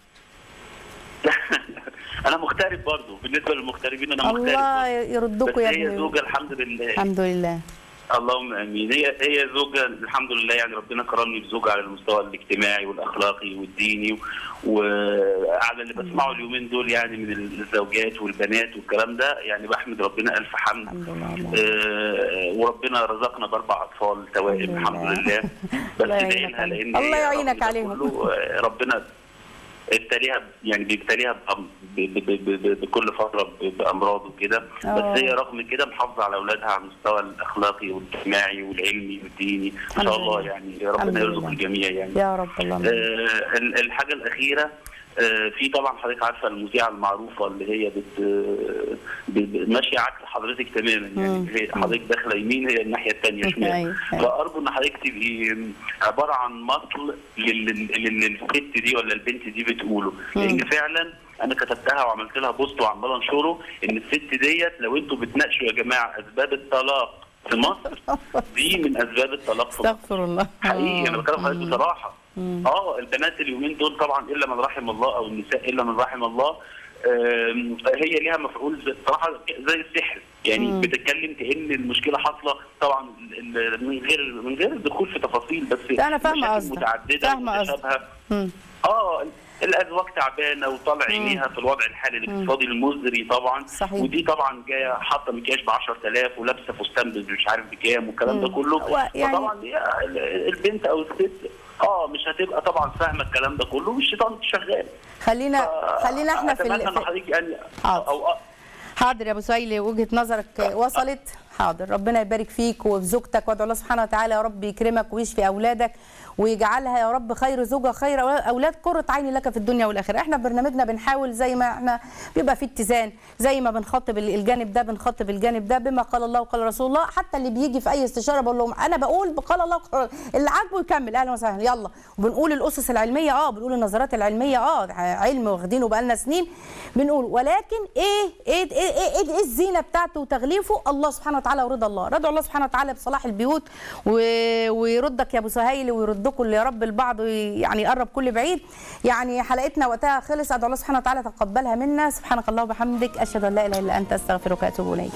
انا مغترب برضه بالنسبه للمغتربين انا مغترب الله برضه. يردكم بس يا هي ابني زوجه الحمد لله الحمد لله اللهم امين هي هي زوجه الحمد لله يعني ربنا كرمني بزوجه على المستوى الاجتماعي والاخلاقي والديني وعلى اللي بسمعه اليومين دول يعني من الزوجات والبنات والكلام ده يعني بحمد ربنا الف حمد الحمد لله آه، وربنا رزقنا باربع اطفال توائم الحمد الحمد لله. لله بس الله ادعي يعينك لها عليهم. لان الله هي يعينك رغم ده عليهم. كله، آه، ربنا ابتليها يعني بيبتليها بأم- ب- ب- ب- ب- بكل فتره ب- بامراض وكده آه. بس هي رغم كده محافظه على اولادها على المستوى الاخلاقي والاجتماعي والعلمي والديني ما الحمد شاء الله لله. يعني الحمد ربنا يرزق لله. الجميع يعني يا رب اللهم آمين. آه، ال- الحاجه الاخيره آه، في طبعا حضرتك عارفه المذيعه المعروفه اللي هي بت ب- ب- ماشيه عكس حضرتك تماما مم. يعني هي حضرتك داخله يمين هي الناحيه الثانيه شمال أيوة، أيوة. فارجو ان حضرتك تبقي عباره عن مصل لل- لل- للست دي ولا البنت دي بتقوله لان فعلا انا كتبتها وعملت لها بوست وعمال انشره ان الست ديت لو انتوا بتناقشوا يا جماعه اسباب الطلاق في مصر دي من اسباب الطلاق في مصر استغفر الله حقيقي انا آه. بتكلم حضرتك بصراحه اه البنات اليومين دول طبعا الا من رحم الله او النساء الا من رحم الله آم، هي ليها مفعول زي- بصراحه زي السحر يعني بتتكلم كان المشكله حاصله طبعا ال- ال- من غير من غير الدخول في تفاصيل بس لا، أنا فاهمة مشاكل قصدك. متعدده فاهمة قصدك. ومتشابهه مم. اه الازواج تعبانه وطالع عينيها في الوضع الحالي الاقتصادي المزري طبعا صحيح. ودي طبعا جايه حاطه مكياج ب 10000 ولابسه فستان ب- مش عارف بكام والكلام ده كله و- يعني- فطبعا هي ال- البنت او الست اه مش هتبقى طبعا فاهمه الكلام ده كله والشيطان شغال خلينا خلينا احنا في, اتمنى ال... ان في حضرتك يعني حاضر. او حاضر يا ابو سهيل وجهه نظرك وصلت حاضر ربنا يبارك فيك وفي زوجتك وادعو الله سبحانه وتعالى يا رب يكرمك ويشفي اولادك ويجعلها يا رب خير زوجة خير اولاد قرة عين لك في الدنيا والاخره احنا في برنامجنا بنحاول زي ما احنا بيبقى في اتزان زي ما بنخاطب الجانب ده بنخاطب الجانب ده بما قال الله وقال رسول الله حتى اللي بيجي في اي استشاره بقول لهم انا بقول قال الله وقال اللي عاجبه يكمل اهلا وسهلا يلا وبنقول الاسس العلميه اه بنقول النظريات العلميه اه علم واخدينه بقالنا سنين بنقول ولكن ايه ايه ايه, إيه, إيه, إيه الزينه بتاعته وتغليفه الله سبحانه وتعالى ورضا الله رضا الله سبحانه وتعالى بصلاح البيوت و- ويردك يا ابو سهيل ويردكم يا رب البعض يعني يقرب كل بعيد يعني حلقتنا وقتها خلص ادعو الله سبحانه وتعالى تقبلها منا سبحانك الله وبحمدك اشهد ان لا اله الا انت استغفرك واتوب اليك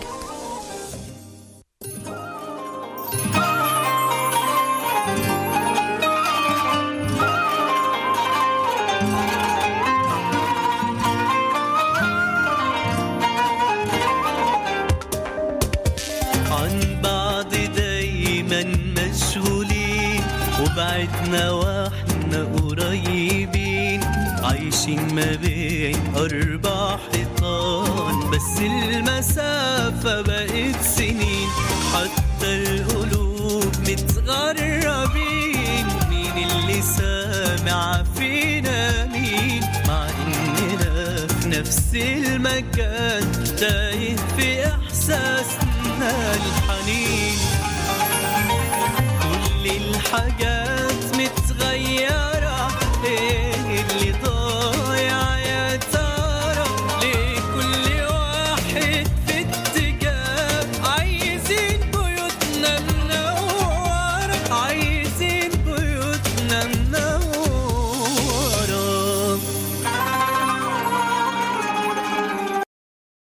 عن بعض دايما مشغولين وبعدنا واحنا قريبين عايشين ما بين أربع حيطان بس المسافة بقت سنين حتى القلوب متغربين مين اللي سامع فينا مين مع إننا في نفس المكان تايه في إحساسنا الحنين كل الحاجات